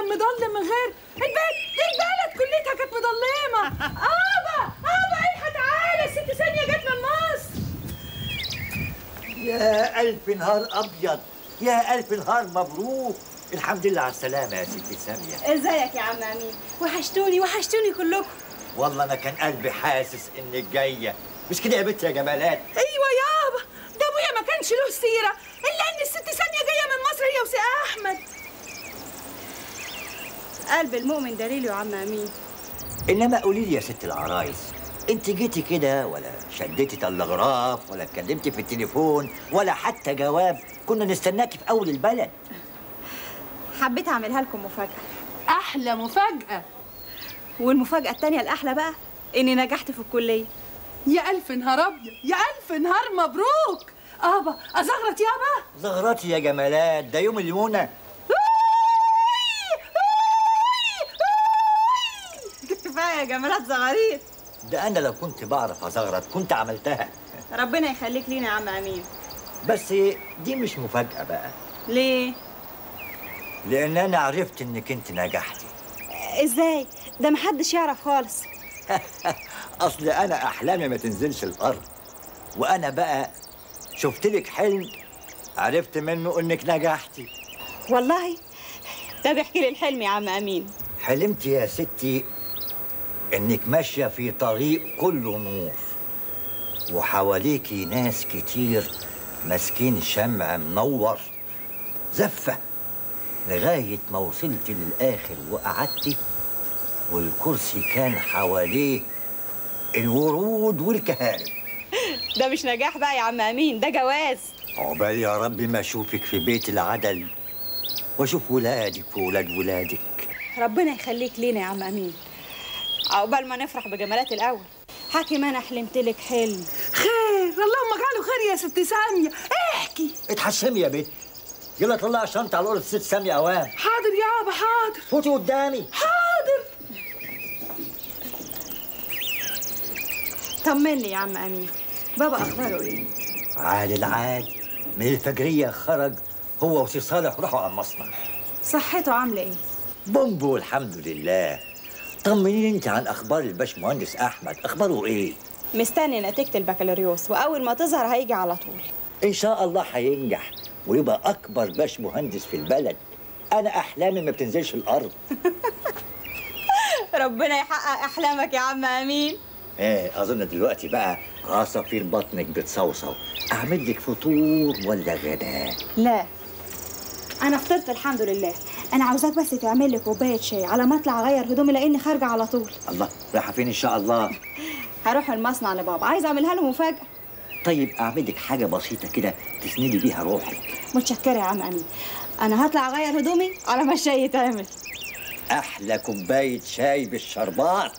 مضلم من غير البيت البلد كلها كانت مضلمه ابا ابا الحق تعالى الست ثانيه جت من مصر يا ألف نهار أبيض يا ألف نهار مبروك الحمد لله على السلامة يا ستي سامية ازيك يا عم امين وحشتوني وحشتوني كلكم والله أنا كان قلبي حاسس إنك جاية مش كده يا بنت يا جمالات ايوه يابا ده ابويا ما كانش له سيره الا ان الست ثانيه جايه من مصر هي وسي احمد قلب المؤمن دليل يا عم امين إنما قولي لي يا ست العرايس أنت جيتي كده ولا شديتي تلغراف ولا اتكلمتي في التليفون ولا حتى جواب كنا نستناكي في أول البلد حبيت اعملها لكم مفاجاه احلى مفاجاه والمفاجاه التانية الاحلى بقى اني نجحت في الكليه يا الف نهار ابيض يا الف نهار مبروك ابا ازغرط يابا زغرتي يا جمالات ده يوم المنى كفايه يا جمالات زغاريت ده أنا لو كنت بعرف أزغرط كنت عملتها ربنا يخليك لينا يا عم امين بس دي مش مفاجأة بقى ليه لأن أنا عرفت إنك أنت نجحتي ازاي ده محدش يعرف خالص أصل أنا أحلامي ما تنزلش الأرض وأنا بقى شفت لك حلم عرفت منه إنك نجحتي والله طب احكي لي الحلم يا عم امين حلمت يا ستي إنك ماشية في طريق كله نور وحواليكي ناس كتير ماسكين شمع منور زفة لغاية ما وصلت للآخر وقعدتي والكرسي كان حواليه الورود والكهارب ده مش نجاح بقى يا عم امين ده جواز عقبال يا رب ما اشوفك في بيت العدل واشوف ولادك وولاد ولادك ربنا يخليك لينا يا عم امين عقبال ما نفرح بجمالات الاول حكي ما انا حلمت لك حلم خير اللهم اجعله خير يا ست ساميه احكي اتحشمي يا بنت يلا طلع الشنطة على أوضة الست سامية أوام حاضر يابا حاضر فوتي قدامي حاضر طمني يا عم امين بابا اخباره ايه عال العال من الفجرية خرج هو وسي صالح راحوا على المصنع صحته عامله ايه بومبو الحمد لله طمنيني انت عن اخبار الباش مهندس احمد اخباره ايه مستني نتيجه البكالوريوس واول ما تظهر هيجي على طول ان شاء الله هينجح ويبقى اكبر باش مهندس في البلد انا احلامي ما بتنزلش الارض ربنا يحقق احلامك يا عم امين ايه اظن دلوقتي بقى عصافير بطنك بتصوصو اعمل لك فطور ولا غداء لا انا فطرت الحمد لله انا عاوزاك بس تعمل لي كوبايه شاي على ما اطلع اغير هدومي لاني خارجه على طول الله رايحه فين ان شاء الله هروح المصنع لبابا عايزه اعملها له مفاجاه طيب اعمل لك حاجه بسيطه كده تسندي بيها روحك متشكره يا عم امين انا هطلع اغير هدومي على ما الشاي يتعمل احلى كوبايه شاي بالشربات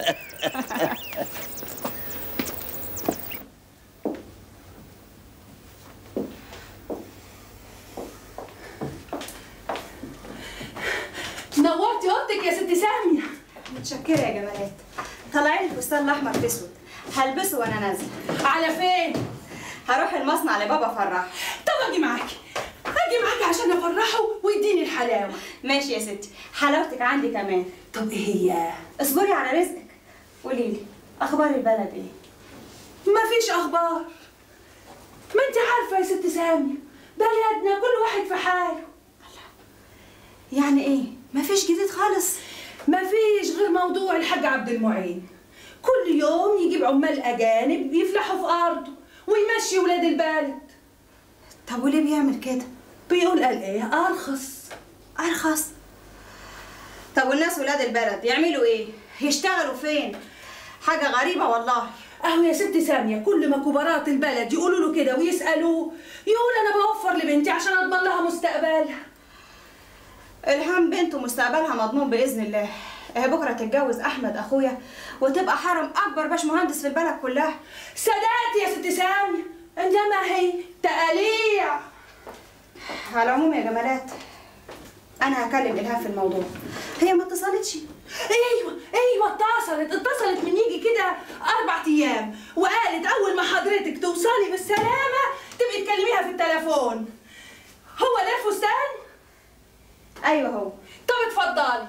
نورتي اوضتك يا ست ساميه متشكره يا جمالات طلعي لي الفستان الاحمر في اسود هلبسه وانا نازله على فين هروح المصنع لبابا فرح طب اجي معاكي اجي معاكي عشان افرحه ويديني الحلاوه ماشي يا ستي حلاوتك عندي كمان طب ايه هي اصبري على رزقك قولي لي اخبار البلد ايه مفيش اخبار ما انت عارفه يا ست ساميه بلدنا كل واحد في حاله يعني ايه مفيش جديد خالص مفيش غير موضوع الحاج عبد المعين كل يوم يجيب عمال اجانب يفلحوا في ارضه ويمشي ولاد البلد طب وليه بيعمل كده بيقول قال ايه ارخص ارخص طب والناس ولاد البلد يعملوا ايه يشتغلوا فين حاجه غريبه والله اهو يا ست ساميه كل ما كبارات البلد يقولوا له كده ويسالوه يقول انا بوفر لبنتي عشان اضمن لها مستقبلها الهام بنته مستقبلها مضمون باذن الله اهي بكره تتجوز احمد اخويا وتبقى حرم اكبر باش مهندس في البلد كلها سادات يا ست ساميه انما هي تقاليع على العموم يا جمالات انا هكلم الهام في الموضوع هي ما اتصلتش ايوه ايوه اتصلت اتصلت من يجي كده اربع ايام وقالت اول ما حضرتك توصلي بالسلامه تبقي تكلميها في التليفون هو ده الفستان ايوه هو طب اتفضلي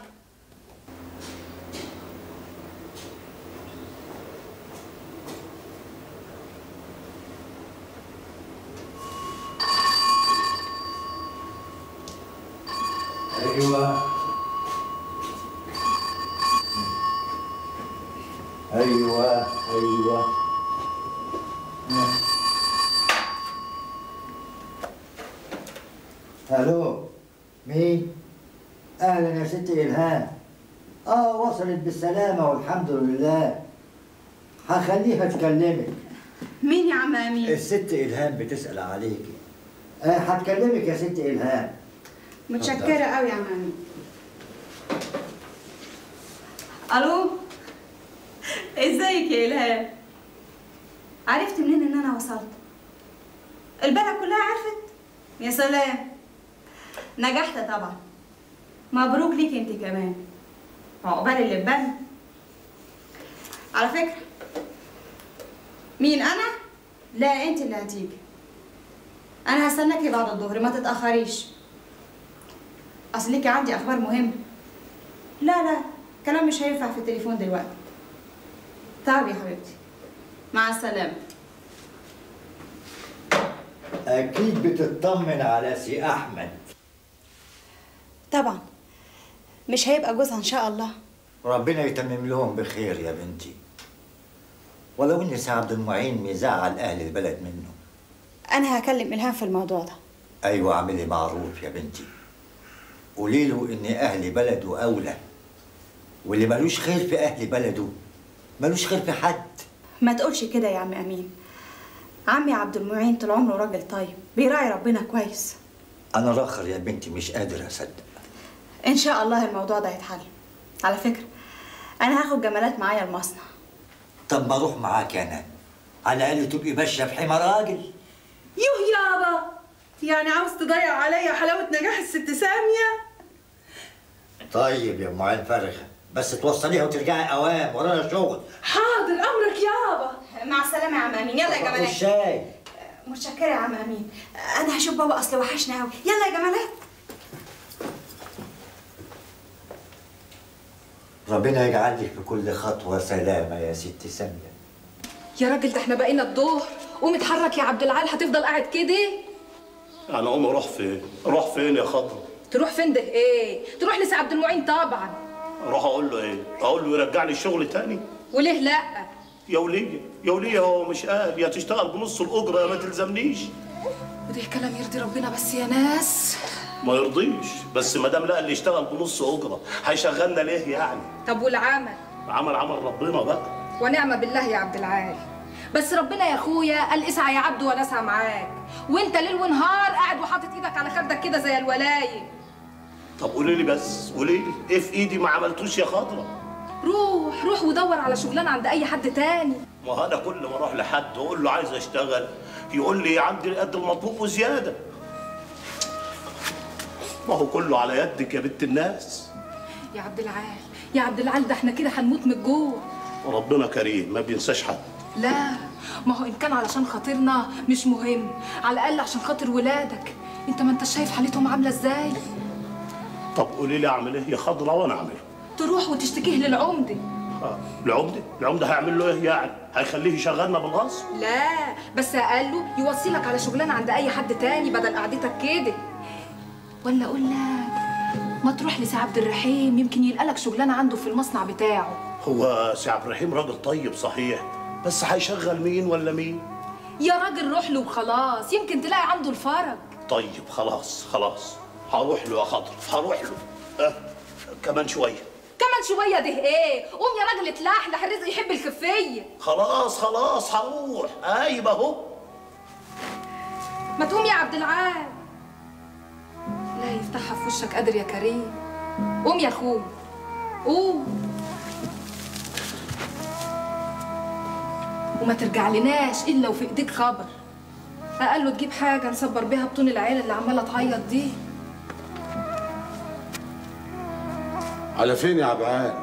ايوه ايوه ايوه الو مين اهلا يا ست الهام اه وصلت بالسلامه والحمد لله هخليها تكلمك مين يا عم امين الست الهام بتسال عليكي آه هتكلمك يا ست الهام متشكره قوي يا عم امين الو ازيك يا الهام عرفت منين ان انا وصلت البلد كلها عرفت يا سلام نجحت طبعا مبروك ليك انت كمان عقبال اللي في بالنا على فكره مين انا لا انت اللي هتيجي انا هستناكي بعد الظهر ما تتاخريش اصل ليكي عندي اخبار مهمه لا لا كلام مش هينفع في التليفون دلوقتي طب يا حبيبتي مع السلامه اكيد بتطمن على سي احمد طبعا مش هيبقى جوزها ان شاء الله ربنا يتمم لهم بخير يا بنتي ولو ان سي عبد المعين مزعل اهل البلد منه انا هكلم الهام في الموضوع ده ايوه اعملي معروف يا بنتي قولي له ان اهل بلده اولى واللي ملوش خير في اهل بلده ملوش خير في حد ما تقولش كده يا عم امين عمي عبد المعين طول عمره راجل طيب بيراعي ربنا كويس انا راخر يا بنتي مش قادر اصدق ان شاء الله الموضوع ده هيتحل على فكره انا هاخد جمالات معايا المصنع طب ما اروح معاك انا على الاقل تبقي ماشيه في حمى راجل يوه يابا يعني عاوز تضيع عليا حلاوة نجاح الست سامية طيب يا ام عين فرخه بس توصليها وترجعي اوام ورانا شغل حاضر أمرك يابا مع السلامه يا عم امين يلا يا جمالات والشاي متشكره يا عم امين انا هشوف بابا اصل وحشنا قوي يلا يا جمالات ربنا يجعل لك في كل خطوه سلامه يا ست ساميه يا راجل ده احنا بقينا الظهر قوم اتحرك يا عبد العال هتفضل قاعد كده انا اقوم اروح فين اروح فين يا خضر تروح فين ده ايه تروح لسي عبد المعين طبعا اروح اقول له ايه اقول له يرجعني الشغل تاني وليه لا يا وليه يا وليه هو مش قال يا تشتغل بنص الاجره يا ما تلزمنيش وده كلام يرضي ربنا بس يا ناس ما يرضيش بس ما دام لقى اللي يشتغل بنص اجره هيشغلنا ليه يعني طب والعمل عمل عمل ربنا بقى ونعم بالله يا عبد العال بس ربنا يا اخويا قال اسعى يا عبد وانا اسعى معاك وانت ليل ونهار قاعد وحاطط ايدك على خدك كده زي الولايه طب قولي لي بس قولي لي ايه في ايدي ما عملتوش يا خضره روح روح ودور على شغلانه عند اي حد تاني ما هو انا كل ما اروح لحد واقول له عايز اشتغل يقول لي عندي قد المطلوب وزياده ما هو كله على يدك يا بنت الناس يا عبد العال يا عبد العال ده احنا كده هنموت من الجوع وربنا كريم ما بينساش حد لا ما هو ان كان علشان خاطرنا مش مهم على الاقل عشان خاطر ولادك انت ما انت شايف حالتهم عامله ازاي طب قولي لي اعمل ايه يا خضره وانا اعمله تروح وتشتكيه للعمده آه، العمده العمده هيعمل له ايه يعني هيخليه يشغلنا بالغصب لا بس قال له يوصلك على شغلانه عند اي حد تاني بدل قعدتك كده ولا اقول لك ما تروح لسي عبد الرحيم يمكن يلقى لك شغلانه عنده في المصنع بتاعه هو سي عبد الرحيم راجل طيب صحيح بس هيشغل مين ولا مين يا راجل روح له وخلاص يمكن تلاقي عنده الفرج طيب خلاص خلاص هروح له يا خضر هروح له أه كمان شويه كمان شويه ده ايه قوم يا راجل اتلحلح الرزق يحب الخفيه خلاص خلاص هروح ايوه اهو ما تقوم يا عبد العال لا يفتحها في وشك قادر يا كريم قوم يا اخوي قوم وما ترجع لناش الا وفي ايديك خبر اقل له تجيب حاجه نصبر بيها بطون العيله اللي عماله تعيط دي على فين يا عبعان؟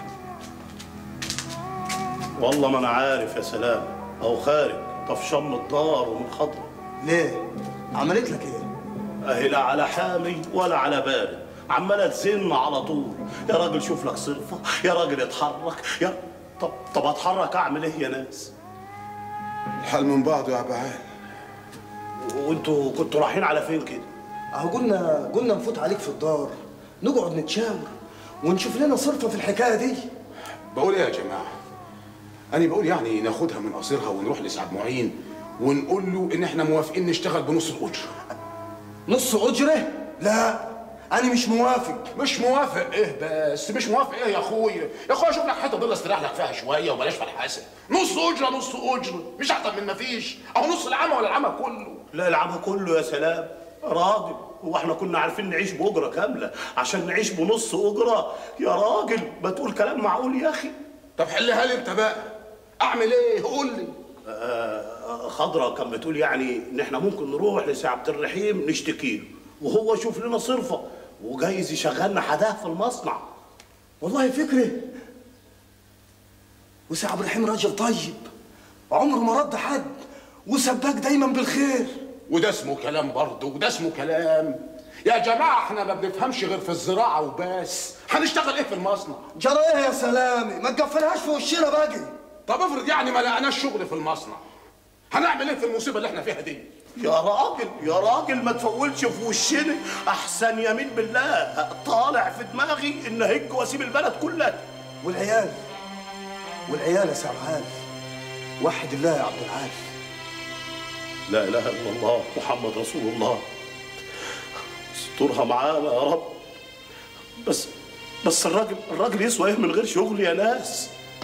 والله ما انا عارف يا سلام او خارج طفشان من الدار ومن خضره ليه؟ عملت لك ايه؟ اهي لا على حامي ولا على بارد عماله تزن على طول يا راجل شوف لك صرفه يا راجل اتحرك يا طب طب اتحرك اعمل ايه يا ناس الحال من بعضه يا عبعال وانتوا كنتوا رايحين على فين كده اهو قلنا قلنا نفوت عليك في الدار نقعد نتشاور ونشوف لنا صرفه في الحكايه دي بقول ايه يا جماعه انا بقول يعني ناخدها من قصيرها ونروح لسعد معين ونقول له ان احنا موافقين نشتغل بنص الاجره نص اجره لا انا مش موافق مش موافق ايه بس مش موافق ايه يا اخويا يا اخويا شوف لك حته ضل استريح لك فيها شويه وبلاش فلحاسه نص اجره نص اجره مش احسن من ما فيش اهو نص العمى ولا العمى كله لا العبها كله يا سلام راجل هو احنا كنا عارفين نعيش باجره كامله عشان نعيش بنص اجره يا راجل ما تقول كلام معقول يا اخي طب حلها لي انت بقى اعمل ايه قول لي آه، خضرة كان بتقول يعني ان احنا ممكن نروح لسي عبد الرحيم نشتكي له وهو يشوف لنا صرفه وجايز يشغلنا حداه في المصنع والله فكره وسي عبد الرحيم راجل طيب عمره ما رد حد وسباك دايما بالخير وده اسمه كلام برضه وده اسمه كلام يا جماعه احنا ما بنفهمش غير في الزراعه وبس هنشتغل ايه في المصنع جرى ايه يا سلامي ما تقفلهاش في وشنا باقي طب افرض يعني ما لقناش شغل في المصنع هنعمل ايه في المصيبه اللي احنا فيها دي يا راجل يا راجل ما تفولش في وشنا احسن يمين بالله طالع في دماغي ان هج واسيب البلد كلها والعيال والعيال يا سعبان وحد الله يا عبد العال لا اله الا الله محمد رسول الله استرها معانا يا رب بس بس الراجل الراجل يسوى ايه من غير شغل يا ناس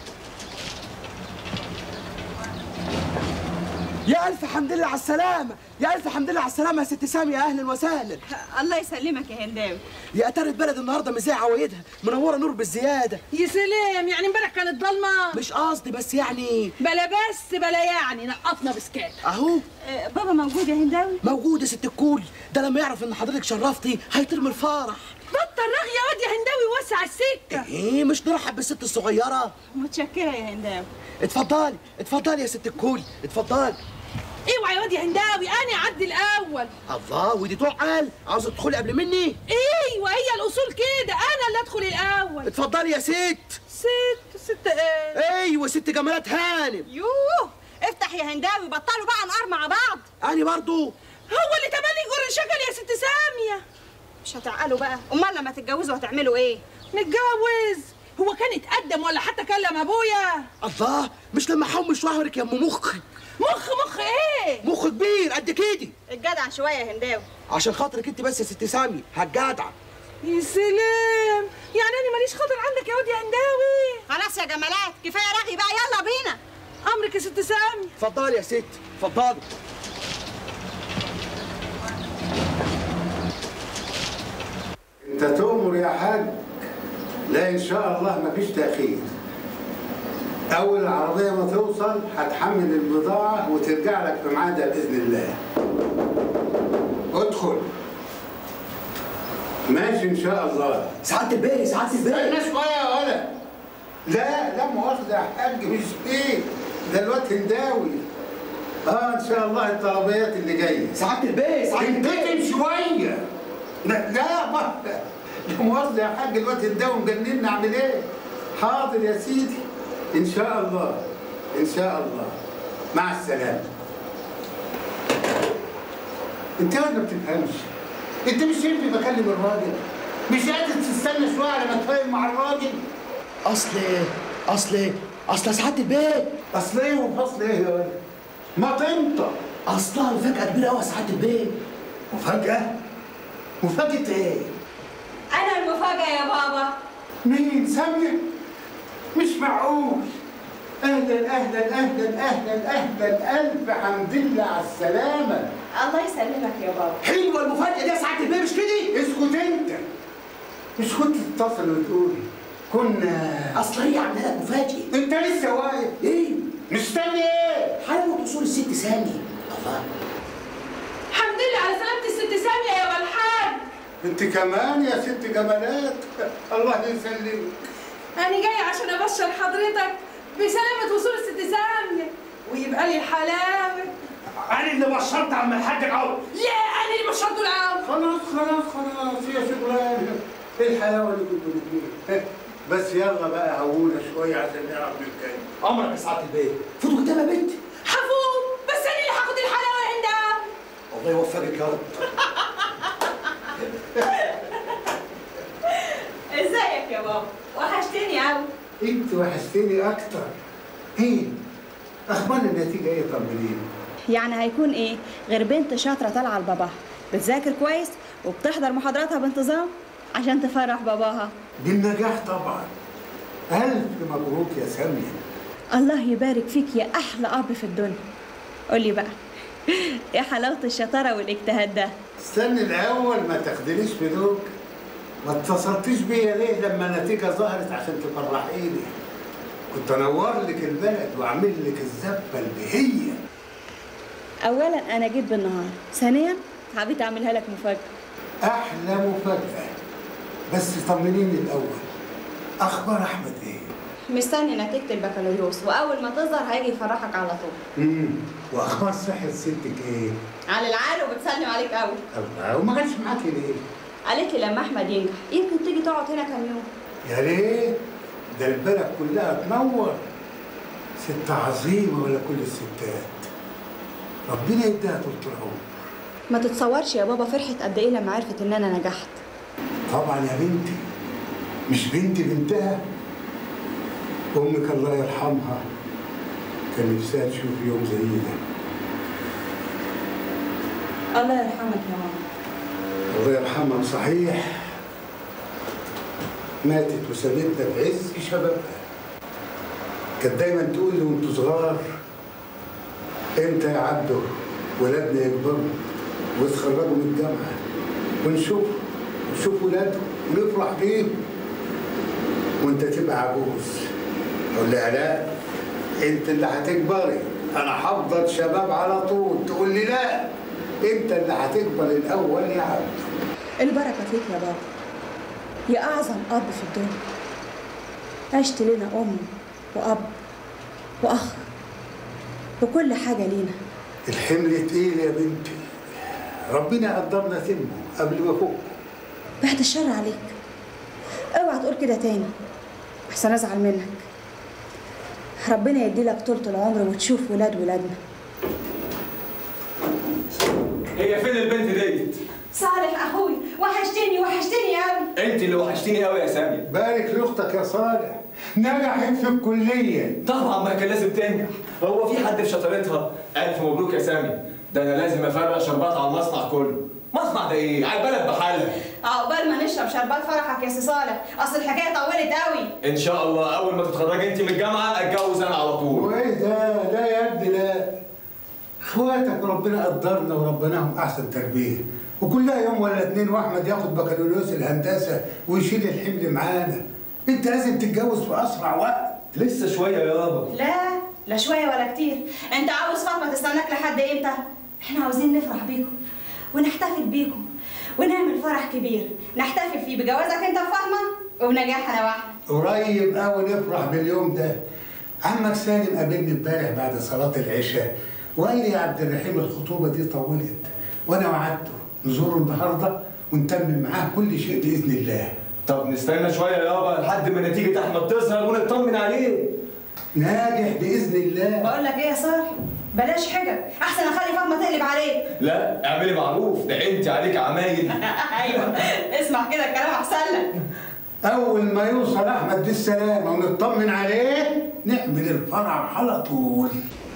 يا ألف حمد لله على السلامة يا ألف حمد لله على السلامة يا ست سامي يا أهلا وسهلا الله يسلمك يا هنداوي يا أتاري البلد النهاردة مزايا عوايدها منورة نور بالزيادة يا سلام يعني امبارح كانت ضلمه مش قصدي بس يعني بلا بس بلا يعني نقطنا بسكات أهو آه، بابا موجود يا هنداوي موجود يا ست الكل ده لما يعرف إن حضرتك شرفتي هيطير من الفرح بطل رغي يا واد يا هنداوي وسع السكه إيه مش نرحب بالست الصغيرة متشكره يا هنداوي اتفضلي اتفضلي يا ست الكل اتفضلي اوعى يا واد يا هنداوي انا اعدي الاول الله ودي تعقل عاوزة تدخلي قبل مني ايوه هي الاصول كده انا اللي ادخل الاول اتفضلي يا ست ست ست ايه ايوه ست جمالات هانم يوه افتح يا هنداوي بطلوا بقى نقار مع بعض أنا برضو هو اللي تملي يجر شكل يا ست ساميه مش هتعقلوا بقى امال لما تتجوزوا هتعملوا ايه نتجوز هو كان اتقدم ولا حتى كلم ابويا الله مش لما حومش وهرك يا ام مخي مخ مخ ايه مخ كبير قد كده الجدع شويه يا هنداوي عشان خاطرك انت بس يا ست سامي هالجدع يا سلام يعني انا ماليش خاطر عندك يا واد يا هنداوي خلاص يا جمالات كفايه رغي بقى يلا بينا امرك يا ست سامي اتفضلي يا ست اتفضلي انت تؤمر يا حاج لا ان شاء الله مفيش تاخير اول العربيه ما توصل هتحمل البضاعه وترجع لك في ميعادها باذن الله ادخل ماشي ان شاء الله سعاده البيه سعاده البيه استنى شويه يا ولد لا لا مؤاخذه يا حاج مش ايه ده الواد هنداوي اه ان شاء الله الطلبيات اللي جايه سعاده البيه سعاده البيه انتقم شويه لا لا ما لا مؤاخذة يا حاج الوقت الدواء مجنن اعمل ايه؟ حاضر يا سيدي ان شاء الله ان شاء الله مع السلامة انت ما بتفهمش انت مش شايفني بكلم الراجل مش قادر تستنى شويه على ما اتفاهم مع الراجل اصل اصل اصل سعاده البيه اصل ايه وفصل ايه يا ولد؟ ما تنطق اصلها مفاجاه كبيره قوي يا سعاده البيه مفاجأة؟ مفاجأة ايه؟ انا المفاجاه يا بابا مين سامية؟ مش معقول اهلا اهلا اهلا اهلا اهلا الف حمد لله على السلامة الله يسلمك يا بابا حلوه المفاجاه دي يا سعاده البيه مش كده اسكت انت مش كنت تتصل وتقول كنا اصل هي عامله لك مفاجاه انت لسه واقف ايه مستني ايه؟ حلاوه وصول الست سامي الله الحمد لله على سلامة الست سامية يا والحاج انت كمان يا ست جمالات الله يسلمك أنا جاية عشان أبشر حضرتك بسلامة وصول الست سامية ويبقى لي الحلاوة انا اللي بشرت عم الحاج الاول لا أنا اللي بشرته الأول خلاص خلاص خلاص يا شغلانه ايه الحلاوه اللي كنتوا الاثنين بس يلا بقى هونا شويه عشان نعرف نتكلم امرك يا سعاده البيت فوتوا قدام يا بنت حفوظ بس انا اللي هاخد الحلاوه عندها الله يوفقك يا رب ازيك يا بابا وحشتني قوي انت وحشتني اكتر ايه اخبار النتيجه ايه طمنيني يعني هيكون ايه غير بنت شاطره طالعه لباباها بتذاكر كويس وبتحضر محاضراتها بانتظام عشان تفرح باباها بالنجاح طبعا الف مبروك يا ساميه الله يبارك فيك يا احلى اب في الدنيا قولي بقى ايه حلاوه الشطاره والاجتهاد ده استني الاول ما تاخدنيش في دوك ما اتصلتيش بيا ليه لما النتيجه ظهرت عشان تفرحيني كنت انور لك البلد واعمل لك الزفه البهيه اولا انا جيت بالنهار ثانيا حبيت اعملها لك مفاجاه احلى مفاجاه بس طمنيني الاول اخبار احمد ايه مستني نتيجه البكالوريوس واول ما تظهر هيجي يفرحك على طول امم واخبار صحه ستك ايه على العال وبتسلم عليك قوي الله وما كانش معاكي ليه قالت لي لما احمد ينجح يمكن تيجي تقعد هنا كام يوم يا ريت ده البلد كلها تنور ست عظيمه ولا كل الستات ربنا يديها طول العمر ما تتصورش يا بابا فرحت قد ايه لما عرفت ان انا نجحت طبعا يا بنتي مش بنتي بنتها امك الله يرحمها كان نفسها تشوف يوم زي ده الله يرحمك يا ماما الله يرحمها صحيح ماتت وسابتنا في عز شبابها كانت دايما تقول لي وانتوا صغار امتى يعدوا ولادنا يكبروا ويتخرجوا من الجامعه ونشوف نشوف ولادهم ونفرح بيهم وانت تبقى عجوز اقول لها لا انت اللي هتكبري انا هفضل شباب على طول تقول لي لا انت اللي هتكبر الاول يا عبد البركه فيك يا بابا يا اعظم اب في الدنيا عشت لنا ام واب واخ وكل حاجه لينا الحمل تقيل يا بنتي ربنا قدرنا تمه قبل ما فوق بعد الشر عليك اوعى تقول كده تاني احسن ازعل منك ربنا يديلك طولة العمر وتشوف ولاد ولادنا هي فين البنت ديت؟ صالح اخوي وحشتني وحشتني قوي انت اللي وحشتيني قوي يا سامي بارك لاختك يا صالح نجحت في الكليه طبعا ما كان لازم تنجح هو في حد في شطارتها الف مبروك يا سامي ده انا لازم افرق شربات على المصنع كله مصنع ده ايه على البلد بحالها عقبال ما نشرب شربات فرحك يا سي صالح اصل الحكايه طولت قوي ان شاء الله اول ما تتخرجي انت من الجامعه اتجوز انا على طول وايه ده لا يا ابني لا اخواتك ربنا قدرنا وربناهم احسن تربيه وكلها يوم ولا اتنين واحمد ياخد بكالوريوس الهندسه ويشيل الحمل معانا انت لازم تتجوز في اسرع وقت لسه شويه يابا لا لا شويه ولا كتير انت عاوز فاطمه تستناك لحد امتى احنا عاوزين نفرح بيكم ونحتفل بيكم ونعمل فرح كبير نحتفل فيه بجوازك انت وفاطمه وبنجاح انا واحمد قريب قوي نفرح باليوم ده عمك سالم قابلني امبارح بعد صلاه العشاء وقال لي يا عبد الرحيم الخطوبه دي طولت وانا وعدته نزوره النهارده ونتمم معاه كل شيء باذن الله طب نستنى شويه يابا لحد ما نتيجه احمد تظهر ونطمن عليه ناجح باذن الله بقول لك ايه يا صالح بلاش حجج احسن اخلي فاطمه تقلب عليك لا اعملي معروف ده انت عليك عمايل ايوه اسمع كده الكلام احسن لك اول ما يوصل احمد بالسلامه ونطمن عليه نعمل الفرح على طول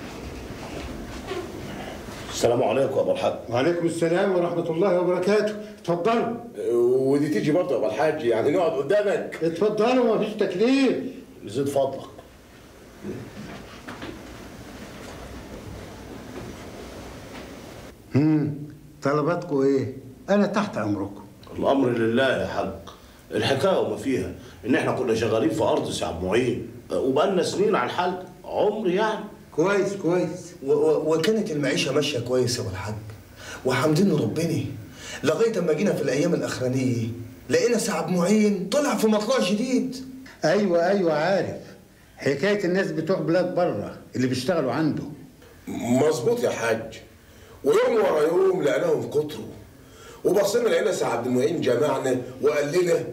السلام عليكم يا ابو الحاج وعليكم السلام ورحمه الله وبركاته اتفضلوا ودي تيجي برضه يا ابو الحاج يعني نقعد قدامك اتفضلوا مفيش تكليف زيد فضلك امم طلباتكم ايه انا تحت امركم الامر لله يا حاج الحكايه وما فيها ان احنا كنا شغالين في ارض سي عبد معين وبقالنا سنين على الحاج عمر يعني كويس كويس و- و- وكانت المعيشة ماشية كويس يا ابو الحاج وحمدين ربنا لغاية اما جينا في الأيام الأخرانية لقينا سعد معين طلع في مطلع جديد ايوه ايوه عارف حكايه الناس بتوع بلاد بره اللي بيشتغلوا عنده مظبوط يا حاج ويوم ورا يوم لقيناهم كتروا وبصينا لقينا سي عبد المعين جمعنا وقال لنا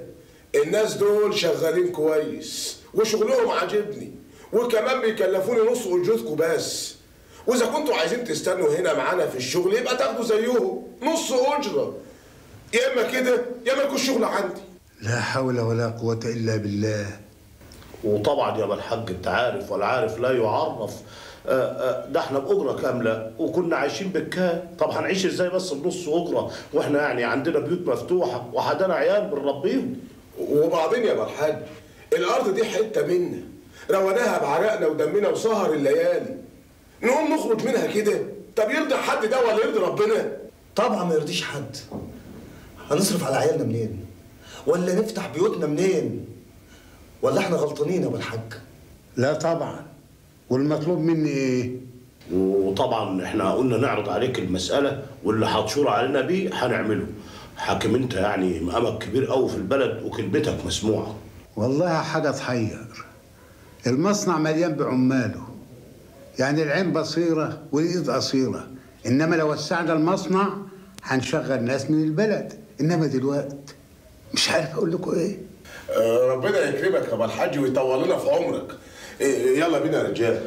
الناس دول شغالين كويس وشغلهم عاجبني وكمان بيكلفوني نص اجرتكم بس واذا كنتوا عايزين تستنوا هنا معانا في الشغل يبقى تاخدوا زيهم نص اجره يا اما كده يا اما يكون شغل عندي لا حول ولا قوة إلا بالله وطبعا يا ابو الحاج انت عارف ولا عارف لا يعرف آه، آه، ده احنا باجره كامله وكنا عايشين بالكام طب هنعيش ازاي بس بنص اجره واحنا يعني عندنا بيوت مفتوحه وحدانا عيال بنربيهم وبعدين يا ابو الحاج الارض دي حته منا رويناها بعرقنا ودمنا وسهر الليالي نقوم نخرج منها كده طب يرضي حد ده ولا يرضي ربنا طبعا ما يرضيش حد هنصرف على عيالنا منين ولا نفتح بيوتنا منين ولا احنا غلطانين يا ابو الحاج لا طبعا والمطلوب مني ايه وطبعا احنا قلنا نعرض عليك المساله واللي هتشور علينا بيه هنعمله حاكم انت يعني مقامك كبير قوي في البلد وكلمتك مسموعه والله حاجة تحير المصنع مليان بعماله يعني العين بصيرة والإيد قصيرة إنما لو وسعنا المصنع هنشغل ناس من البلد إنما دلوقتي مش عارف أقول لكم إيه آه، ربنا يكرمك يا ابو الحاج ويطول لنا في عمرك إيه، يلا بينا يا رجاله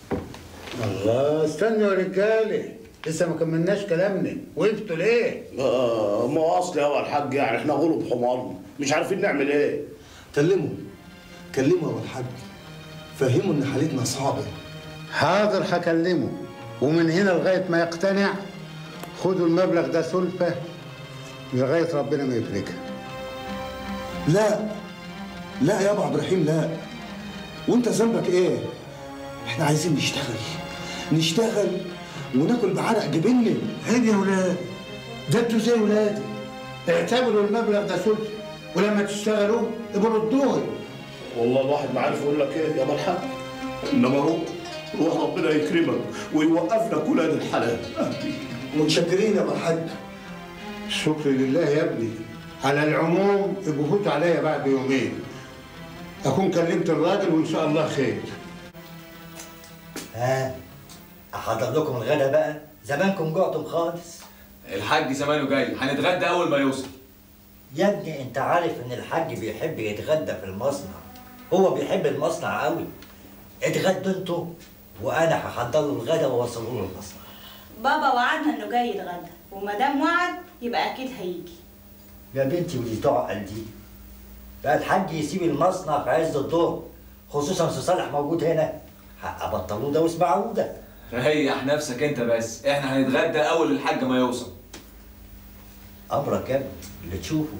الله استنوا يا رجالة لسه ما كملناش كلامنا وقفتوا ليه؟ آه، ما هو اصل يا ابو الحاج يعني احنا غلب حمارنا مش عارفين نعمل ايه كلمه كلمه يا ابو الحاج فهمه ان حالتنا صعبه حاضر هكلمه ومن هنا لغاية ما يقتنع خدوا المبلغ ده سلفة لغاية ربنا ما يفرجها لا لا يا ابو عبد الرحيم لا وانت ذنبك ايه احنا عايزين نشتغل نشتغل وناكل بعرق جبيننا عيب يا ولاد ده انتوا زي ولادي اعتبروا المبلغ ده سلفة ولما تشتغلوا ابقوا ردوه والله الواحد ما عارف يقول لك ايه يا ابو الحاج انما روح روح ربنا يكرمك ويوقف لك ولاد الحلال متشكرين يا ابو الحاج الشكر لله يا ابني على العموم ابقوا فوتوا عليا بعد يومين اكون كلمت الراجل وان شاء الله خير ها احضر لكم الغدا بقى زمانكم جعتم خالص الحاج زمانه جاي هنتغدى اول ما يوصل يا ابني انت عارف ان الحاج بيحب يتغدى في المصنع هو بيحب المصنع قوي اتغدوا انتوا وانا هحضر له الغدا واوصله له المصنع بابا وعدنا انه جاي يتغدى وما دام وعد يبقى اكيد هيجي يا بنتي ودي تعقل دي بقى الحاج يسيب المصنع في عز الظهر خصوصا سي صالح موجود هنا هبطلوه ده واسمعوه ده ريح نفسك انت بس احنا هنتغدى اول الحاج ما يوصل امرك يا ابني اللي تشوفه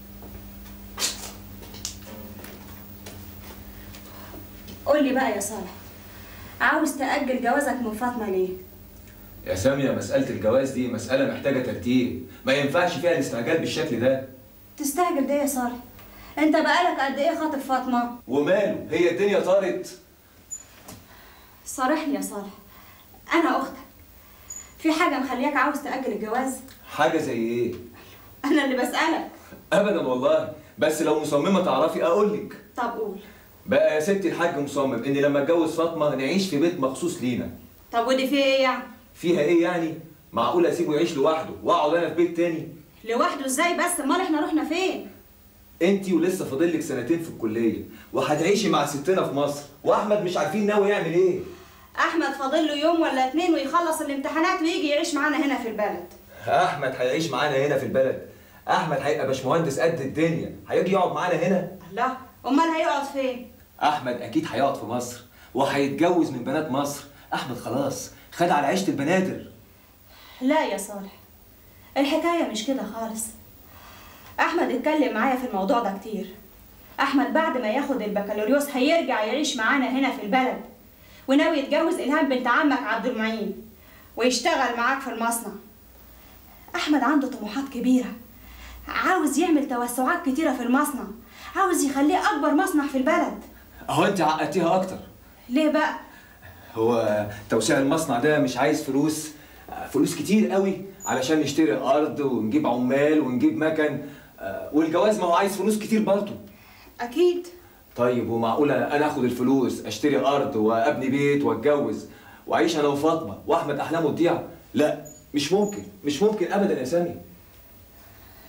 قول لي بقى يا صالح عاوز تأجل جوازك من فاطمة ليه؟ يا سامية مسألة الجواز دي مسألة محتاجة ترتيب ما ينفعش فيها الاستعجال بالشكل ده تستعجل ده يا صالح انت بقالك قد ايه خاطب فاطمة؟ وماله هي الدنيا طارت صارحني يا صالح انا اختك في حاجة مخلياك عاوز تأجل الجواز؟ حاجة زي ايه انا اللي بسألك ابدا والله بس لو مصممة تعرفي اقول لك طب قول بقى يا ستي الحاج مصمم ان لما اتجوز فاطمة نعيش في بيت مخصوص لينا طب ودي في ايه يعني؟ فيها ايه يعني معقول اسيبه يعيش لوحده واقعد انا في بيت تاني لوحده ازاي بس امال احنا رحنا فين؟ انتي ولسه فاضل لك سنتين في الكليه وهتعيشي مع ستنا في مصر واحمد مش عارفين ناوي يعمل ايه احمد فاضل له يوم ولا اتنين ويخلص الامتحانات ويجي يعيش معانا هنا في البلد احمد هيعيش معانا هنا في البلد احمد هيبقى باشمهندس قد الدنيا هيجي يقعد معانا هنا الله امال هيقعد فين؟ احمد اكيد هيقعد في مصر وهيتجوز من بنات مصر احمد خلاص خد على عيشه البنادر لا يا صالح الحكاية مش كده خالص أحمد اتكلم معايا في الموضوع ده كتير أحمد بعد ما ياخد البكالوريوس هيرجع يعيش معانا هنا في البلد وناوي يتجوز إلهام بنت عمك عبد المعين ويشتغل معاك في المصنع أحمد عنده طموحات كبيرة عاوز يعمل توسعات كتيرة في المصنع عاوز يخليه أكبر مصنع في البلد اهو انت عقدتيها اكتر ليه بقى؟ هو توسيع المصنع ده مش عايز فلوس فلوس كتير قوي علشان نشتري ارض ونجيب عمال ونجيب مكن آه، والجواز ما هو عايز فلوس كتير برضه أكيد طيب ومعقولة أنا آخد الفلوس أشتري أرض وأبني بيت وأتجوز وأعيش أنا وفاطمة وأحمد أحلامه تضيع؟ لا مش ممكن مش ممكن أبدا يا سامي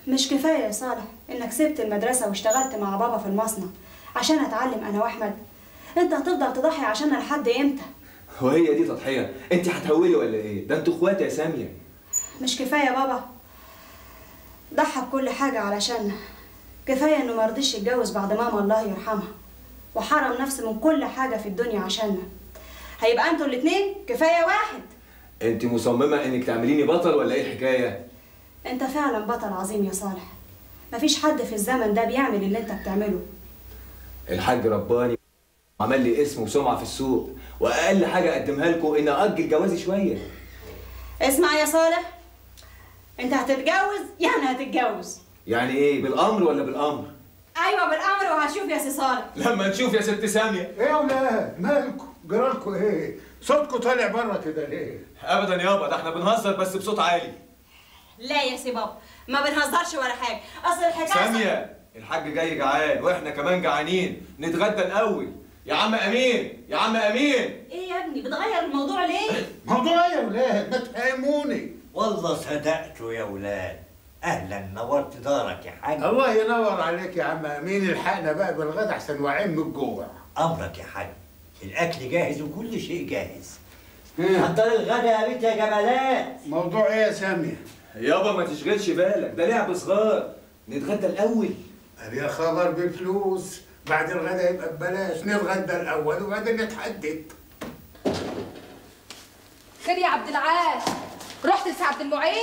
مش كفايه يا صالح انك سبت المدرسه واشتغلت مع بابا في المصنع عشان اتعلم انا واحمد انت هتفضل تضحي عشاننا لحد امتى وهي دي تضحيه انت هتهولي ولا ايه ده انتوا اخوات يا ساميه مش كفايه يا بابا ضحى بكل حاجه علشاننا كفايه انه ما رضيش يتجوز بعد ماما الله يرحمها وحرم نفسه من كل حاجه في الدنيا عشاننا هيبقى انتوا الاتنين كفايه واحد انت مصممه انك تعمليني بطل ولا ايه الحكايه انت فعلا بطل عظيم يا صالح مفيش حد في الزمن ده بيعمل اللي انت بتعمله الحاج رباني عمل لي اسم وسمعه في السوق واقل حاجه اقدمها لكم ان اجل جوازي شويه اسمع يا صالح انت هتتجوز يعني هتتجوز يعني ايه بالامر ولا بالامر ايوه بالامر وهتشوف يا سي صالح لما نشوف يا ست ساميه ايه يا ولاد مالكم جرالكم ايه صوتكم طالع بره كده ليه ابدا يابا ده احنا بنهزر بس بصوت عالي لا يا سي بابا ما بنهزرش ولا حاجه اصل الحكايه ساميه الحاج جاي جعان واحنا كمان جعانين نتغدى الاول يا عم امين يا عم امين ايه يا ابني بتغير الموضوع ليه موضوع ايه يا ولاد ما تفهموني والله صدقتوا يا ولاد اهلا نورت دارك يا حاج الله ينور عليك يا عم امين الحقنا بقى بالغدا احسن واعين من الجوع امرك يا حاج الاكل جاهز وكل شيء جاهز حضر الغدا يا بنت يا جمالات موضوع ايه يا ساميه يابا ما تشغلش بالك ده لعب صغار نتغدى الاول قال يا خبر بفلوس بعد الغدا يبقى ببلاش نتغدى الاول وبعدين نتحدد خير يا عبد العال رحت لسي عبد المعين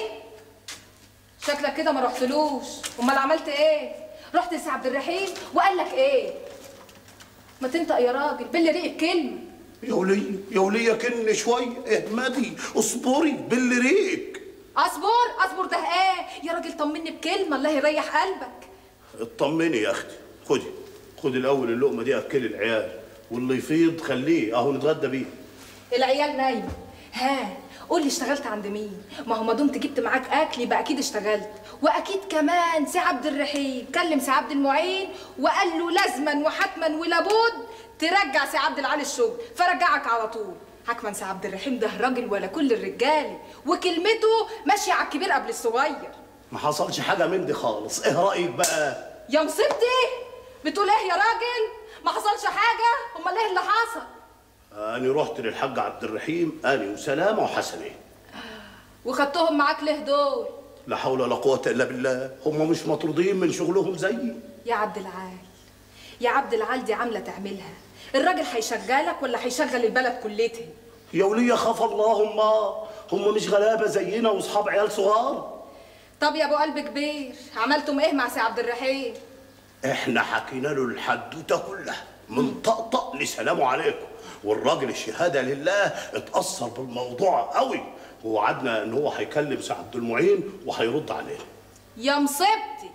شكلك كده ما رحتلوش امال عملت ايه رحت لسي عبد الرحيم وقال لك ايه ما تنطق يا راجل باللي ريق كلمه يا ولية يا ولية كن شوية اهمدي اصبري باللي ريق اصبر اصبر ده ايه يا راجل طمني بكلمه الله يريح قلبك اطمني يا اختي خدي خدي الاول اللقمة دي اكلي العيال واللي يفيض خليه اهو نتغدى بيه العيال نايمه ها قول لي اشتغلت عند مين ما هو ما دمت جبت معاك اكل يبقى اكيد اشتغلت واكيد كمان سي عبد الرحيم كلم سي عبد المعين وقال له لازما وحتما ولابد ترجع سي عبد العالي الشغل فرجعك على طول حكما سي عبد الرحيم ده راجل ولا كل الرجاله وكلمته ماشيه على الكبير قبل الصغير ما حصلش حاجة من دي خالص ايه رأيك بقى يا مصيبتي بتقول ايه يا راجل ما حصلش حاجه امال ايه اللي حصل أنا رحت للحاج عبد الرحيم أنا وسلامة وحسنين وخدتهم معاك ليه دول لا حول ولا قوة إلا بالله هم مش مطرودين من شغلهم زيي يا عبد العال يا عبد العال دي عامله تعملها الراجل هيشغلك ولا هيشغل البلد كلتها يا ولية خاف الله هم هم مش غلابة زينا واصحاب عيال صغار طب يا ابو قلب كبير عملتم ايه مع سي عبد الرحيم احنا حكينا له الحدوته كلها من طقطق لسلام عليكم والراجل الشهاده لله اتاثر بالموضوع قوي ووعدنا ان هو هيكلم سي عبد المعين وهيرد علينا يا مصيبتي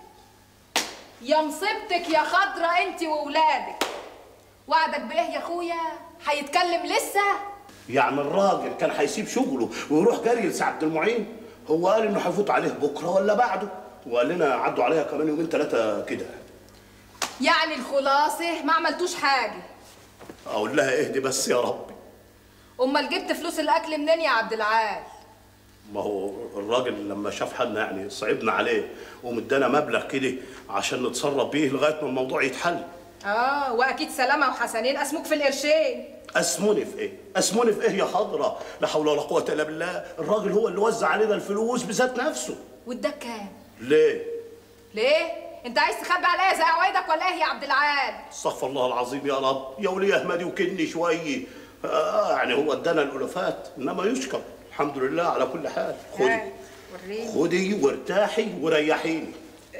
يا مصيبتك يا خضرة انت وولادك وعدك بايه يا اخويا هيتكلم لسه يعني الراجل كان هيسيب شغله ويروح جري لسي عبد المعين هو قال انه هيفوت عليه بكره ولا بعده وقال لنا عدوا عليها كمان يومين ثلاثه كده يعني الخلاصه ما عملتوش حاجه اقول لها اهدي بس يا ربي امال جبت فلوس الاكل منين يا عبد العال ما هو الراجل لما شاف حالنا يعني صعبنا عليه ومدانا مبلغ كده عشان نتصرف بيه لغايه ما الموضوع يتحل اه واكيد سلامه وحسنين اسموك في القرشين اسموني في ايه؟ اسموني في ايه يا حضره؟ لا حول ولا قوه الا بالله، الراجل هو اللي وزع علينا الفلوس بذات نفسه. واداك كام ليه؟ ليه انت عايز تخبي عليا زي عوايدك ولا ايه يا عبد العال استغفر الله العظيم يا رب، يا ولي احمدي وكني شويه. آه يعني هو ادانا الالوفات انما يشكر، الحمد لله على كل حال. خدي وريني خدي وارتاحي وريحيني.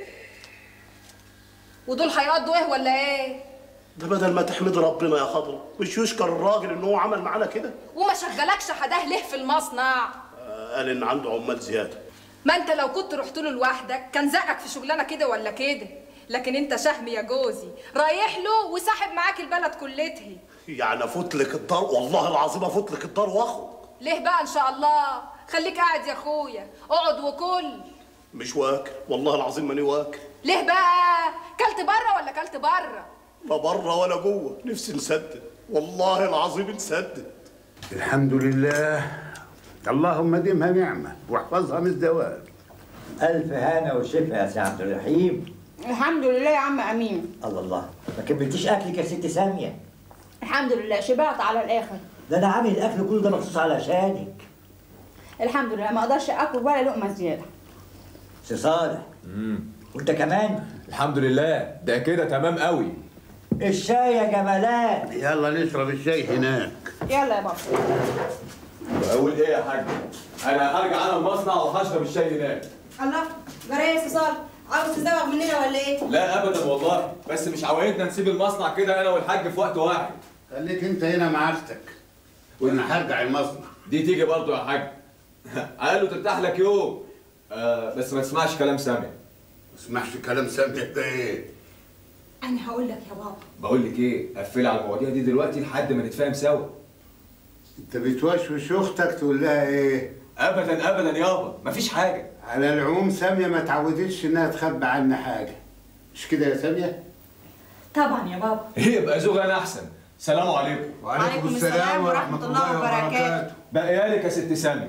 ودول هيقضوا ايه ولا ايه ده بدل ما تحمد ربنا يا خضره، مش يشكر الراجل ان هو عمل معانا كده. وما شغلكش حداه ليه في المصنع آه قال ان عنده عمال زياده. ما انت لو كنت رحت له لوحدك كان زقك في شغلانه كده ولا كده لكن انت شهم يا جوزي رايح له وساحب معاك البلد كلتها يعني افوت لك الدار والله العظيم افوت لك الدار واخرج. ليه بقى ان شاء الله خليك قاعد يا اخويا اقعد وكل مش واكل والله العظيم ماني واكل ليه بقى كلت بره ولا كلت بره لا بره ولا جوه نفسي نسدد والله العظيم نسدد الحمد لله اللهم ديمها نعمة واحفظها من الزوال الف هنا وشفا يا سي عبد الرحيم الحمد لله يا عم امين الله الله ما كملتيش اكلك يا ست ساميه الحمد لله شبعت على الاخر ده انا عامل الاكل كله ده مخصوص علشانك الحمد لله ما اقدرش اكل ولا لقمه زياده سي صالح وانت كمان الحمد لله ده كده تمام قوي الشاي يا جمالات يلا نشرب الشاي هناك يلا يا بابا بقول ايه يا حاج انا هرجع انا المصنع وهشرب الشاي هناك الله جرى يا صالح عاوز تزوغ مننا ولا ايه لا ابدا والله بس مش عوايدنا نسيب المصنع كده انا والحاج في وقت واحد خليك انت هنا مع اختك وانا هرجع المصنع دي تيجي برضه يا حاج قال له ترتاح لك يوم آه بس ما تسمعش كلام سامي ما اسمعش كلام سامي ده ايه انا هقول لك يا بابا بقول لك ايه قفلي على المواضيع دي دلوقتي لحد ما نتفاهم سوا انت بتوشوش اختك تقول لها ايه ابدا ابدا يابا مفيش حاجه على العموم ساميه ما تعودتش انها تخبي عنا حاجه مش كده يا ساميه طبعا يا بابا ايه يبقى زوج انا احسن سلام عليكم وعليكم السلام ورحمة الله وبركاته. بقيالك يا ست سامي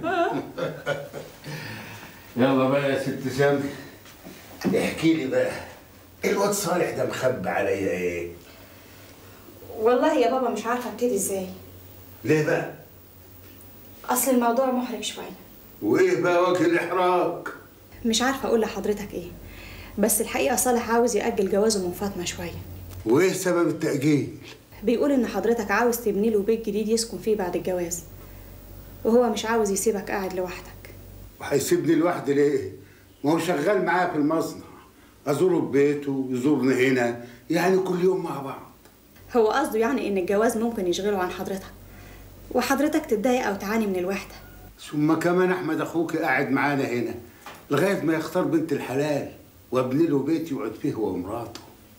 يلا بقى يا ست سامي احكي لي بقى الواد صالح ده مخبي عليا ايه والله يا بابا مش عارفه ابتدي ازاي ليه بقى اصل الموضوع محرج شويه وايه بقى وجه الاحراج مش عارفه اقول لحضرتك ايه بس الحقيقه صالح عاوز ياجل جوازه من فاطمه شويه وايه سبب التاجيل بيقول ان حضرتك عاوز تبني له بيت جديد يسكن فيه بعد الجواز وهو مش عاوز يسيبك قاعد لوحدك وهيسيبني لوحدي ليه ما هو شغال معايا في المصنع ازوره ببيته يزورني هنا يعني كل يوم مع بعض هو قصده يعني ان الجواز ممكن يشغله عن حضرتك وحضرتك تتضايق او تعاني من الوحده ثم كمان احمد اخوك قاعد معانا هنا لغايه ما يختار بنت الحلال وابني له بيت يقعد فيه هو ومراته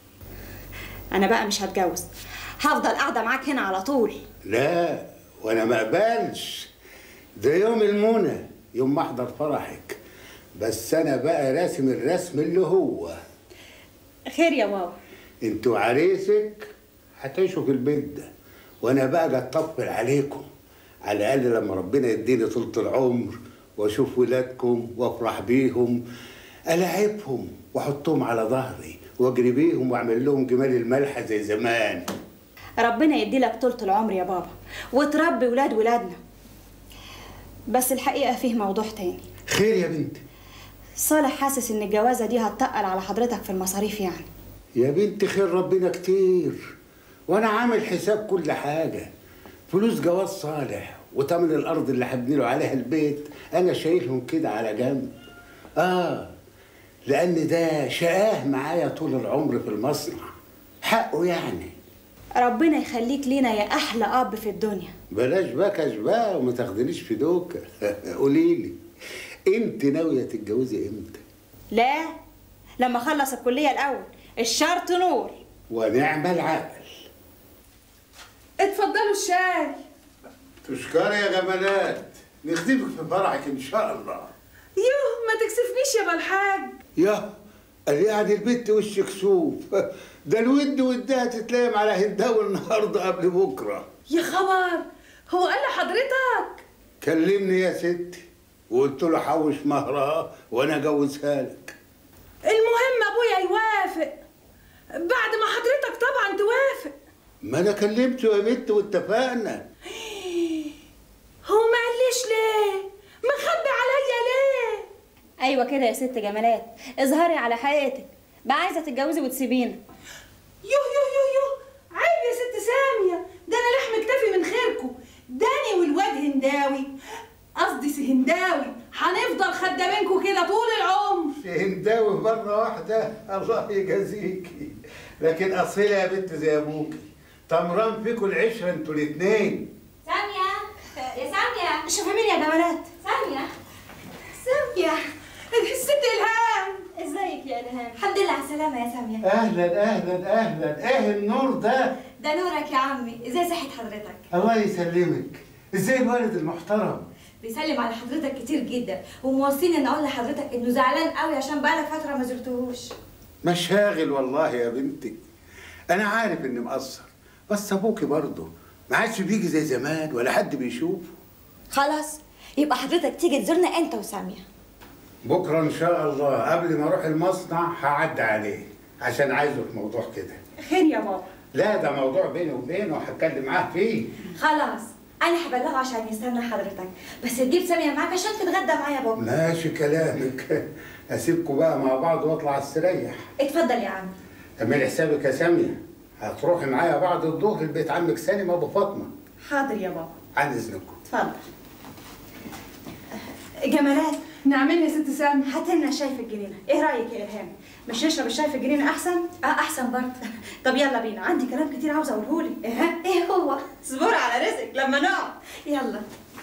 انا بقى مش هتجوز هفضل قاعده معاك هنا على طول لا وانا ما اقبلش ده يوم المنى يوم ما احضر فرحك بس انا بقى راسم الرسم اللي هو خير يا بابا انت وعريسك هتعيشوا في البيت ده وانا بقى جاي اطبل عليكم على الاقل لما ربنا يديني طولة العمر واشوف ولادكم وافرح بيهم العبهم واحطهم على ظهري واجري بيهم واعمل لهم جمال الملح زي زمان ربنا يديلك طولة العمر يا بابا وتربي ولاد ولادنا بس الحقيقة فيه موضوع تاني خير يا بنتي صالح حاسس ان الجوازة دي هتتقل على حضرتك في المصاريف يعني يا بنتي خير ربنا كتير وانا عامل حساب كل حاجه فلوس جواز صالح وتمن الارض اللي هبني له عليها البيت انا شايلهم كده على جنب اه لان ده شقاه معايا طول العمر في المصنع حقه يعني ربنا يخليك لينا يا احلى اب في الدنيا بلاش بكش بقى وما تاخدنيش في دوكه قولي لي انت ناويه تتجوزي امتى لا لما اخلص الكلية الاول الشرط نور ونعم العقل اتفضلوا الشاي تشكري يا جمالات نخدمك في فرحك ان شاء الله يوه ما تكسفنيش يا بالحاج يا قال يعني البت وش كسوف ده الود ودها تتلايم على هنداوي النهارده قبل بكره يا خبر هو قال لحضرتك كلمني يا ستي وقلت له حوش مهرها وانا اجوزها لك المهم ابويا يوافق بعد ما حضرتك طبعا توافق ما انا كلمته يا بنت واتفقنا هو ما قاليش ليه مخبي عليا ليه ايوه كده يا ست جمالات اظهري على حقيقتك بقى عايزه تتجوزي وتسيبينا يوه يوه يوه يوه عيب يا ست سامية ده انا لحم اكتفي من خيركم داني والواد هنداوي قصدي سهنداوي هنفضل خدامينكم كده طول العمر هنداوي مرة واحدة الله يجازيكي لكن أصيلة يا بنت زي أبوكي طمران فيكوا العشرة انتوا الاتنين سامية يا سامية شوفي مين يا جمالات سامية سامية الست إلهام ازيك يا الهام الحمد لله على السلامة يا سامية أهلا أهلا أهلا إيه النور ده ده نورك يا عمي ازاي صحة حضرتك الله يسلمك إزاي الوالد المحترم بيسلم على حضرتك كتير جدا وموصيني ان اقول لحضرتك انه زعلان قوي عشان بقالك فترة ما زرتهوش مشاغل والله يا بنتي أنا عارف إني مقصر بس أبوكي برضه ما عادش بيجي زي زمان ولا حد بيشوفه خلاص يبقى حضرتك تيجي تزورنا انت وسامية بكره ان شاء الله قبل ما اروح المصنع هعدي عليه عشان عايزه في موضوع كده خير يا بابا لا ده موضوع بيني وبينه وهتكلم معاه فيه خلاص انا هبلغه عشان يستنى حضرتك بس تجيب ساميه معاك عشان تتغدى معايا يا بابا ماشي كلامك اسيبكم بقى مع بعض واطلع استريح اتفضل يا عم اعملي حسابك يا ساميه هتروحي معايا بعد الظهر لبيت عمك سالم ابو فاطمه حاضر يا بابا عن اذنكم اتفضل جمالات نعمل يا ست سامي هات لنا شاي في الجنينه ايه رايك يا الهام مش نشرب الشاي في الجنينه احسن اه احسن برضه طب يلا بينا عندي كلام كتير عاوزه اقوله لك ايه ايه هو اصبري على رزقك لما نقعد يلا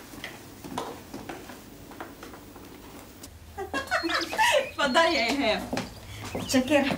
اتفضلي يا الهام شكرا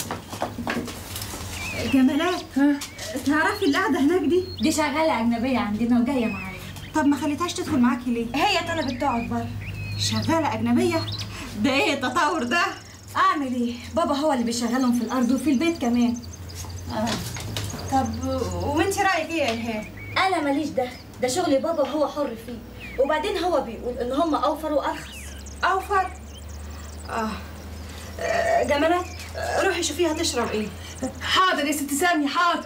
جمالات تعرفي اللي قاعده هناك دي دي شغاله اجنبيه عندنا وجايه معايا طب ما خليتهاش تدخل معاكي ليه هي طلبت تقعد بره شغاله اجنبيه ده ايه التطور ده اعمل ايه بابا هو اللي بيشغلهم في الارض وفي البيت كمان آه. طب وانت رايك ايه يا الهام انا ماليش دخل ده شغل بابا وهو حر فيه وبعدين هو بيقول ان هم اوفر وارخص اوفر اه آه، جمالات آه، روحي شوفيها تشرب ايه حاضر يا ست سامي حاضر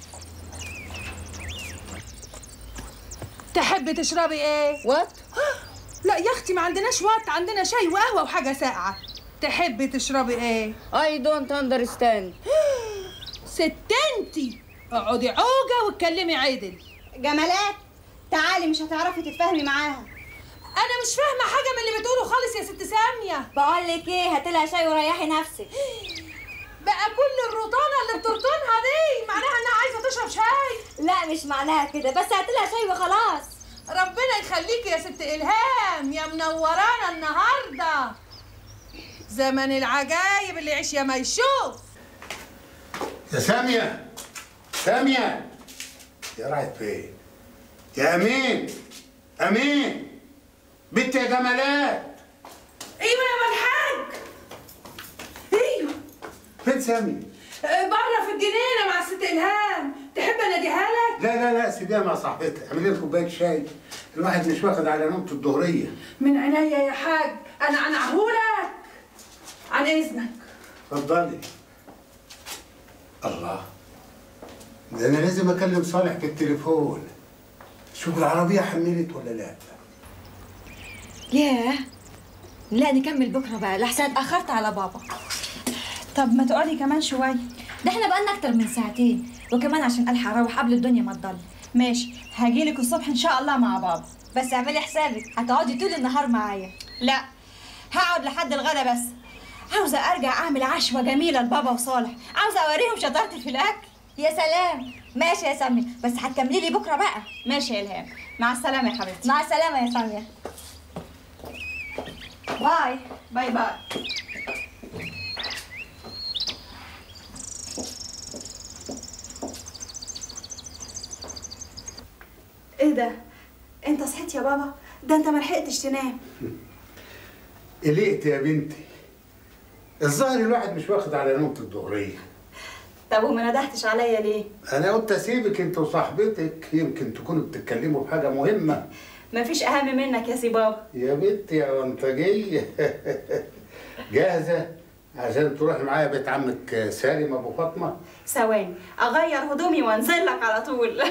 تحبي تشربي ايه؟ وات لا يا اختي ما عندناش وقت عندنا شاي وقهوه وحاجه ساقعه تحبي تشربي ايه؟ I don't understand ستنتي اقعدي عوجه واتكلمي عدل جمالات تعالي مش هتعرفي تتفاهمي معاها انا مش فاهمه حاجه من اللي بتقوله خالص يا ست ساميه بقول لك ايه هات لها شاي وريحي نفسك بقى كل الرطانه اللي بترطنها دي معناها انها عايزه تشرب شاي لا مش معناها كده بس هات لها شاي وخلاص ربنا يخليكي يا ست الهام يا منورانا النهارده زمن العجايب اللي يعيش يا ما يشوف يا ساميه ساميه يا رايح فين يا امين امين بنت يا جمالات ايوه يا ملحاج ايوه فين ساميه آه، بره في الجنينه مع الست الهام تحب اناديها لك لا لا لا سيبيها مع صاحبتها اعملي لي كوبايه شاي الواحد مش واخد على نومته الظهريه من عينيا يا حاج انا انعهولك عن اذنك اتفضلي الله ده انا لازم اكلم صالح في التليفون شوف العربيه حملت ولا لا ياه لا نكمل بكره بقى لحسن اتاخرت على بابا طب ما تقعدي كمان شويه ده احنا بقالنا اكتر من ساعتين وكمان عشان الحق اروح قبل الدنيا ما تضل ماشي هجيلك الصبح ان شاء الله مع بابا بس اعملي حسابك هتقعدي طول النهار معايا لا هقعد لحد الغدا بس عاوزه ارجع اعمل عشوه جميله لبابا وصالح عاوزه اوريهم شطارتي في الاكل يا سلام ماشي يا سامية بس هتكملي لي بكره بقى ماشي يا الهام مع السلامه يا حبيبتي مع السلامه يا سامية باي باي باي ايه ده انت صحيت يا بابا ده انت ملحقتش تنام قلقت يا بنتي الظاهر الواحد مش واخد على نومته الظهريه طب وما ندهتش عليا ليه انا قلت اسيبك انت وصاحبتك يمكن تكونوا بتتكلموا في حاجه مهمه مفيش اهم منك يا سي بابا يا بنتي يا وانتجيه جاهزه عشان تروحي معايا بيت عمك سالم ابو فاطمه ثواني اغير هدومي وانزل لك على طول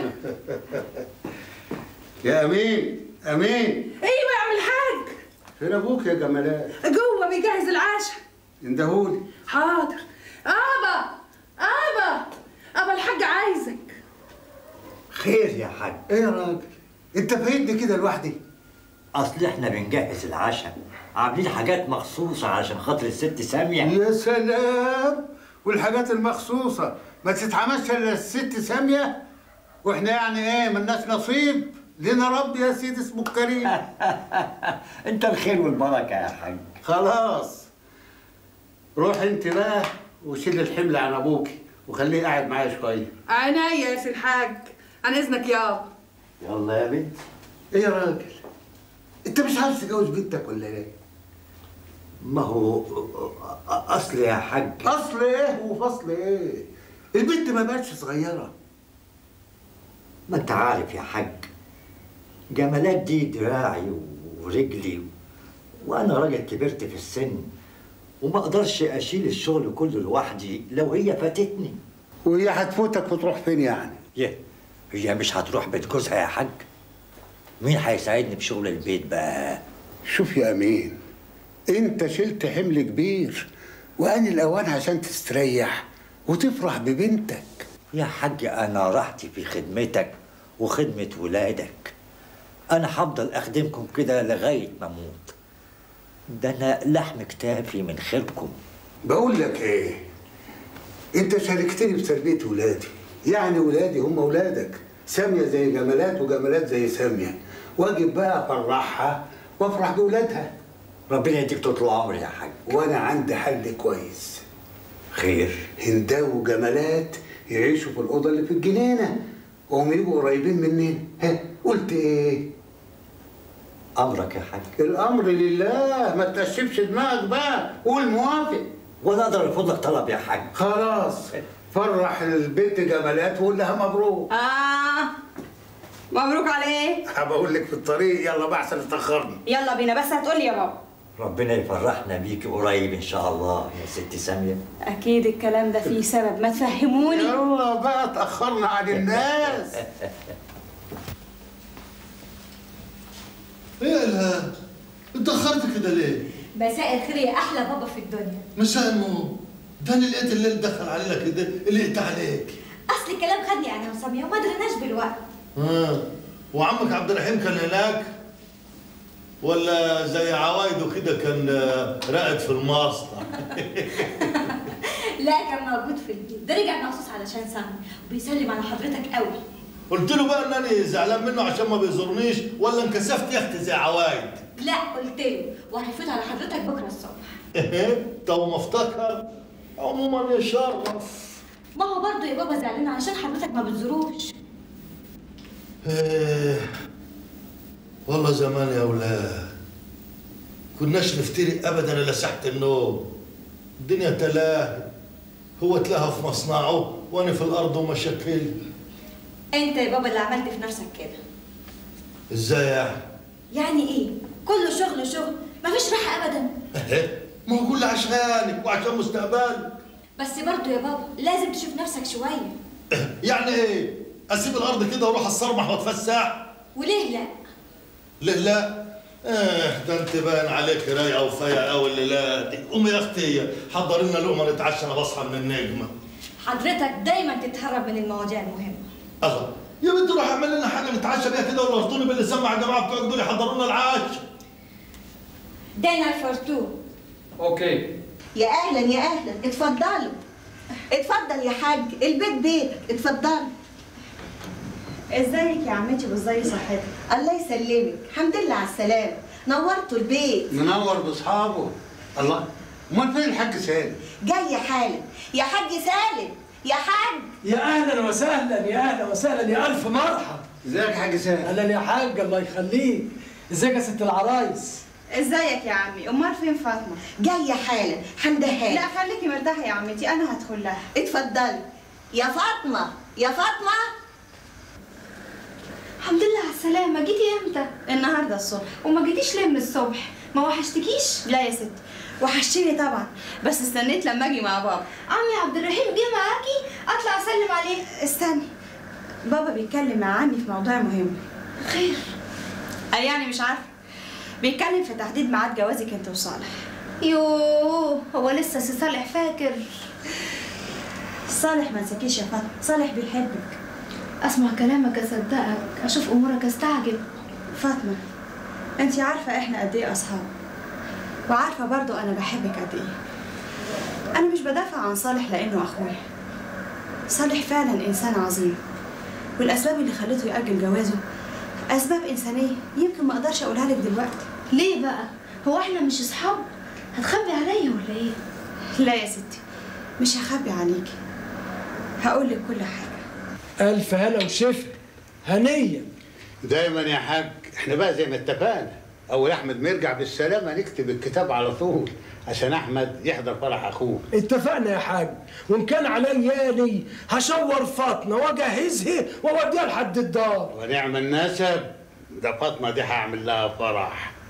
يا امين امين ايوه يا عم الحاج فين ابوك يا جمالات جوه بيجهز العشاء اندهولي حاضر ابا ابا ابا الحاج عايزك خير يا حاج ايه يا راجل انت فايتني كده لوحدي اصل احنا بنجهز العشاء عاملين حاجات مخصوصة عشان خاطر الست سامية يا سلام والحاجات المخصوصه ما تتعملش الا الست ساميه واحنا يعني ايه ملناش نصيب لنا رب يا سيدي اسمه الكريم انت الخير والبركة يا حاج خلاص روح انت بقى وشيل الحمل عن ابوكي وخليه قاعد معايا شويه عينيا يا سي الحاج عن اذنك يابا يلا يا بنت ايه يا راجل انت مش عاوز تتجوز بنتك ولا ايه ما هو اصل يا حاج اصل ايه وفصل ايه البنت ما بقتش صغيره ما انت عارف يا حاج جمالات دي دراعي ورجلي وانا راجل كبرت في السن وما اقدرش اشيل الشغل كله لوحدي لو هي فاتتني وهي هتفوتك وتروح فين يعني يه هي مش هتروح بيت جوزها يا حاج مين هيساعدني بشغل البيت بقى شوف يا امين انت شلت حمل كبير وان الاوان عشان تستريح وتفرح ببنتك يا حاج انا راحتي في خدمتك وخدمة ولادك انا هفضل اخدمكم كده لغاية ما اموت ده انا لحم كتافي من خيركم بقول لك ايه انت شاركتني في تربيه ولادي يعني ولادي هم ولادك ساميه زي جمالات وجمالات زي ساميه واجب بقى افرحها وافرح بولادها ربنا يديك طول العمر يا حاج وانا عندي حل كويس خير هنداو وجمالات يعيشوا في الاوضه اللي في الجنينه وهم يبقوا قريبين مننا ها قلت ايه امرك يا حاج الامر لله ما تنشفش دماغك بقى قول موافق وانا اقدر ارفض لك طلب يا حاج خلاص فرح البنت جمالات وقول لها مبروك اه مبروك عليك بقول لك في الطريق يلا بقى عشان اتاخرنا يلا بينا بس هتقولي يا بابا ربنا يفرحنا بيكي قريب ان شاء الله يا ست ساميه اكيد الكلام ده فيه سبب ما تفهموني يلا بقى اتاخرنا عن الناس ايه لا اتأخرت كده ليه؟ مساء الخير يا احلى بابا في الدنيا مساء النور ده انا لقيت الليل دخل علينا كده لقيت عليك اصل الكلام خدني انا وساميه وما درناش بالوقت اه وعمك عبد الرحيم كان هناك ولا زي عوايده كده كان آه، راقد في المصنع لا كان موجود في البيت ده رجع مخصوص علشان سامي وبيسلم على حضرتك قوي قلت له بقى انني زعلان منه عشان ما بيزورنيش ولا انكسفت يا اختي زي عوايد لا قلت له وهيفوت على حضرتك بكره الصبح ايه طب ما افتكر عموما يشرف ما هو برضه يا بابا زعلان علشان حضرتك ما بتزوروش إيه والله زمان يا اولاد كناش نفترق ابدا الا ساعه النوم الدنيا تلاهي هو تلاهى في مصنعه وانا في الارض ومشاكلي انت يا بابا اللي عملت في نفسك كده ازاي يعني يعني ايه كله شغل شغل مفيش راحه ابدا إيه؟ ما هو كله عشانك وعشان مستقبلك بس برضه يا بابا لازم تشوف نفسك شويه يعني ايه اسيب الارض كده واروح اتصرمح واتفسح وليه لا ليه لا ايه ده انت باين عليك رايقه وفايقه قوي الليله دي قومي يا اختي حضري لنا لقمه نتعشى انا بصحى من النجمه حضرتك دايما تتهرب من المواضيع المهمه الله يا بنت روح اعمل لنا حاجه نتعشى بيها كده ولا ارطوني باللي سمع الجماعه بتوعك دول يحضروا لنا العشاء دينا الفرتون اوكي يا اهلا يا اهلا اتفضلوا اتفضل يا حاج البيت بيتك اتفضل ازيك يا عمتي وازاي صحتك الله يسلمك الحمد لله على السلامه نورتوا البيت منور باصحابه الله امال فين الحاج سالم جاي حالا يا حاج سالم يا حاج يا اهلا وسهلا يا اهلا وسهلا يا الف مرحب ازيك يا حاج سالم اهلا يا حاج الله يخليك ازيك يا ست العرايس ازيك يا عمي امال فين فاطمه جايه حالا حمدها لا خليكي مرتاحه يا عمتي انا هدخل لها اتفضلي يا فاطمه يا فاطمه الحمد لله على السلامة جيتي امتى؟ النهارده الصبح وما جيتيش ليه من الصبح؟ ما وحشتكيش؟ لا يا ستي وحشتيني طبعا بس استنيت لما اجي مع بابا عمي عبد الرحيم جه معاكي اطلع اسلم عليه استني بابا بيتكلم مع عمي في موضوع مهم خير قال يعني مش عارفه بيتكلم في تحديد ميعاد جوازك انت وصالح يوه هو لسه سي صالح فاكر صالح ما نساكيش يا فاطمه صالح بيحبك اسمع كلامك اصدقك اشوف امورك استعجل فاطمه انت عارفه احنا قد ايه اصحاب وعارفه برضو انا بحبك قد ايه انا مش بدافع عن صالح لانه اخويا صالح فعلا انسان عظيم والاسباب اللي خلته ياجل جوازه اسباب انسانيه يمكن ما اقدرش اقولها لك دلوقتي ليه بقى هو احنا مش اصحاب هتخبي عليا ولا ايه لا يا ستي مش هخبي عليكي هقول لك كل حاجه الف هلا وشفا هنيا دايما يا حاج احنا بقى زي ما اتفقنا اول احمد ما يرجع بالسلامه نكتب الكتاب على طول عشان احمد يحضر فرح اخوه اتفقنا يا حاج وان كان علياني هشور فاطمه واجهزها واوديها لحد الدار ونعم النسب ده فاطمه دي هعمل لها فرح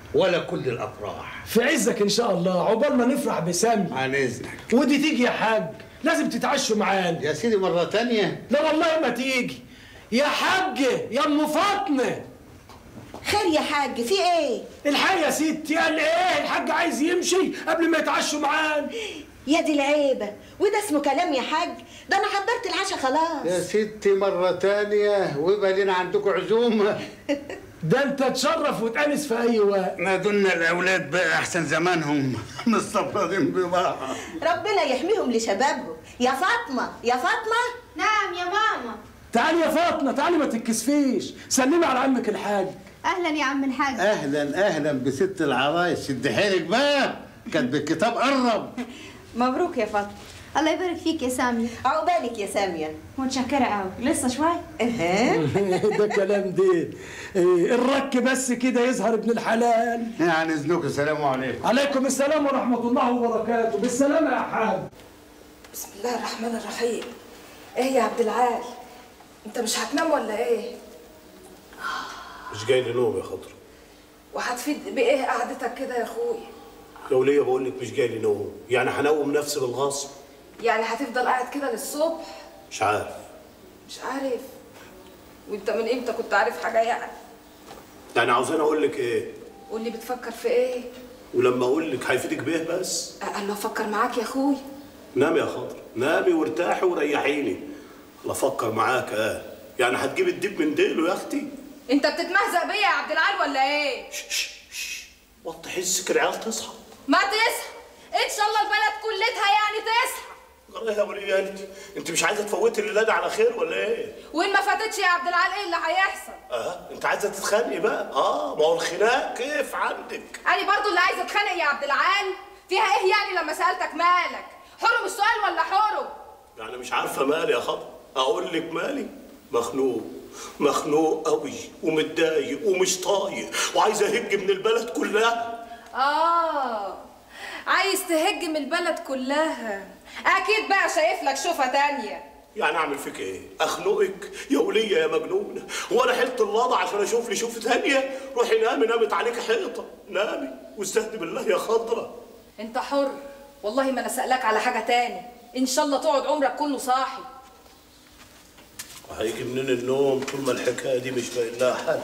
ولا كل الافراح في عزك ان شاء الله عقبال ما نفرح بسامي عن اذنك ودي تيجي يا حاج لازم تتعشوا معانا يا سيدي مره تانية لا والله ما تيجي يا حاج يا ام فاطمه خير يا حاج في ايه الحاج يا ستي قال ايه الحاج عايز يمشي قبل ما يتعشوا معانا يا دي العيبه وده اسمه كلام يا حاج ده انا حضرت العشاء خلاص يا ستي مره تانية ويبقى لنا عندكم عزومه ده انت تشرف وتأنس في اي وقت ما دولنا الاولاد بقى احسن زمانهم مستفردين ببعض ربنا يحميهم لشبابهم يا فاطمه يا فاطمه نعم يا ماما تعالي يا فاطمه تعالي ما تتكسفيش سلمي على عمك الحاج اهلا يا عم الحاج اهلا اهلا بست العرايس شد حيلك بقى كانت بالكتاب قرب مبروك يا فاطمه الله يبارك فيك يا سامية عقبالك يا ساميه متشكره قوي لسه شويه ده كلام دي إيه، الرك بس كده يظهر ابن الحلال يعني اذنكم السلام عليكم عليكم السلام ورحمه الله وبركاته بالسلامه يا حاج بسم الله الرحمن الرحيم ايه يا عبد العال انت مش هتنام ولا ايه مش جاي لي نوم يا خضر وهتفيد بايه قعدتك كده يا اخويا يا وليه بقول لك مش جاي لي نوم يعني هنوم نفسي بالغصب يعني هتفضل قاعد كده للصبح مش عارف مش عارف وانت من امتى كنت عارف حاجه يعني يعني عاوزاني اقول لك ايه قول لي بتفكر في ايه ولما اقول لك هيفيدك بيه بس قال له افكر معاك يا اخويا نامي يا خضر نامي وارتاحي وريحيني لا افكر معاك اه يعني هتجيب الديب من ديله يا اختي انت بتتمهزق بيا يا عبد العال ولا ايه وطي حسك العيال تصحى ما تصحى ان شاء الله البلد كلتها يعني تصحى والله يا وليه انت انت مش عايزه تفوتي الليله دي على خير ولا ايه وان ما فاتتش يا عبد العال ايه اللي هيحصل اه انت عايزه تتخانقي بقى اه ما هو الخناق كيف عندك انا برضو اللي عايزه اتخانق يا عبد العال فيها ايه يعني لما سالتك مالك حرم السؤال ولا حرم يعني مش عارفه مالي يا خضر اقول لك مالي مخنوق مخنوق قوي ومتضايق ومش طايق وعايز اهج من البلد كلها اه عايز تهج من البلد كلها اكيد بقى شايف لك شوفه تانية يعني اعمل فيك ايه اخنقك يا وليه يا مجنونه وانا حلت اللضع عشان اشوف لي شوفه ثانيه روحي نامي نامت عليك حيطه نامي واستهدي بالله يا خضره انت حر والله ما انا سألك على حاجه تاني ان شاء الله تقعد عمرك كله صاحي وهيجي منين النوم طول ما الحكايه دي مش باين لها حل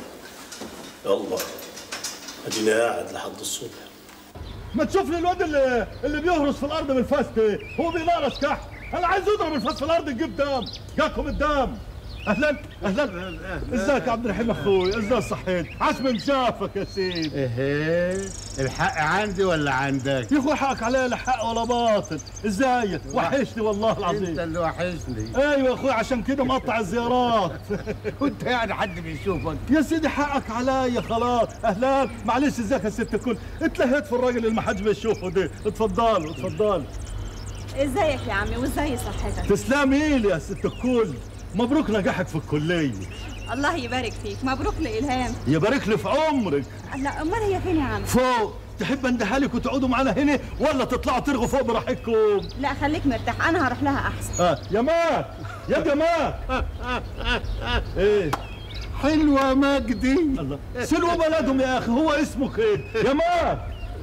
يلا اديني قاعد لحد الصبح ما تشوف لي الواد اللي اللي بيهرس في الارض بالفاس ده هو بينقرص كحك انا عايز يضرب الفاس في الارض يجيب دم جاكم الدم اهلا اهلا ازيك يا عبد الرحيم اخوي ازاي صحيت عاش من شافك يا سيدي ايه الحق عندي ولا عندك يا اخوي حقك عليا لا حق ولا باطل ازيك وحشني والله العظيم انت اللي وحشني ايوه يا اخوي عشان كده مقطع الزيارات وانت يعني حد بيشوفك يا سيدي حقك عليا خلاص اهلا معلش ازيك يا ست الكل اتلهيت في الراجل اللي ما حدش بيشوفه ده اتفضلوا اتفضلوا ازيك يا عمي وازاي صحتك تسلمي لي يا ست الكل مبروك نجاحك في الكليه الله يبارك فيك مبروك لإلهام يبارك لي في عمرك لا امال هي فين يا عم فوق تحب اندهها لك وتقعدوا معانا هنا ولا تطلعوا ترغوا فوق براحتكم لا خليك مرتاح انا هروح لها احسن اه يا ماك يا جماعه ايه حلوه مجدي الله سلوى بلدهم يا اخي هو اسمك ايه يا ماك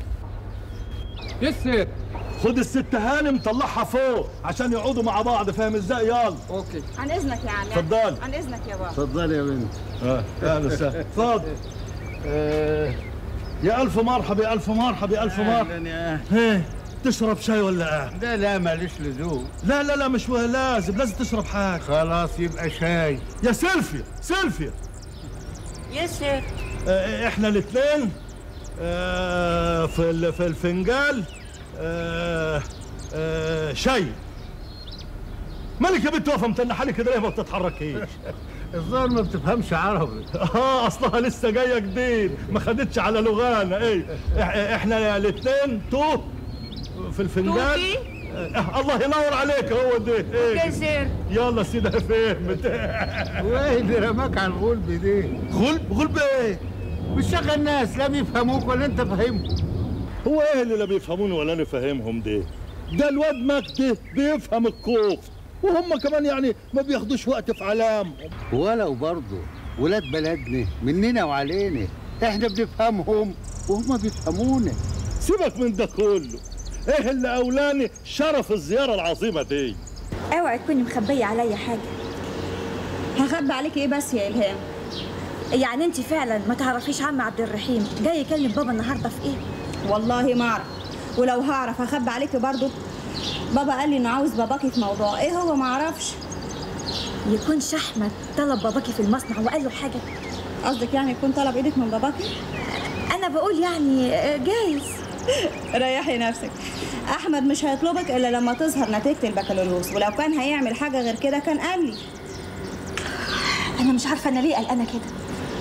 يسر خد الست هانم طلعها فوق عشان يقعدوا مع بعض فاهم ازاي يلا اوكي عن اذنك يا عمي اتفضل. عن اذنك يا بابا اتفضلي يا بنت اه اهلا وسهلا اتفضل آه، يا الف مرحبا يا الف مرحبا يا الف مرحبا اهلا يا ايه تشرب شاي ولا قهوه لا لا ماليش لزوم لا لا لا مش لازم لازم تشرب حاجه خلاص يبقى شاي يا سيلفيا سيلفيا يسر آه، احنا الاثنين آه، في ال- في الفنجال آه، آه، شاي مالك يا بنت واقفه متنحه لي كده ليه ما بتتحركيش الظاهر ما بتفهمش عربي اه اصلها لسه جايه جديد ما خدتش على لغانا ايه إح- احنا الاثنين تو في الفنجان توتي؟ آه الله ينور عليك هو ده ايه كسر يلا سيدها فهمت وايه اللي رماك على الغلب دي غلب غلب ايه بتشغل ناس لا بيفهموك ولا انت فاهمهم هو ايه اللي لا بيفهموني ولا انا فاهمهم ده ده الواد مجدي بيفهم الكوف وهم كمان يعني ما بياخدوش وقت في علامهم ولو برضه ولاد بلدنا مننا وعلينا احنا بنفهمهم وهم بيفهمونا سيبك من ده كله ايه اللي اولاني شرف الزياره العظيمه دي اوعي تكوني مخبيه عليا حاجه هخبي عليكي ايه بس يا الهام يعني انت فعلا ما تعرفيش عم عبد الرحيم جاي يكلم بابا النهارده في ايه والله ما اعرف ولو هعرف هخبي عليكي برضه بابا قال لي انه عاوز باباكي في موضوع ايه هو ما اعرفش يكونش احمد طلب باباكي في المصنع وقال له حاجه قصدك يعني يكون طلب ايدك من باباكي انا بقول يعني آه، جايز ريحي نفسك احمد مش هيطلبك الا لما تظهر نتيجه البكالوريوس ولو كان هيعمل حاجه غير كده كان قال لي انا مش عارفه انا ليه قلقانه كده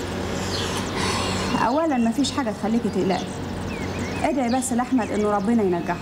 اولا مفيش حاجه تخليكي تقلقي ادعي بس لاحمد انه ربنا ينجحه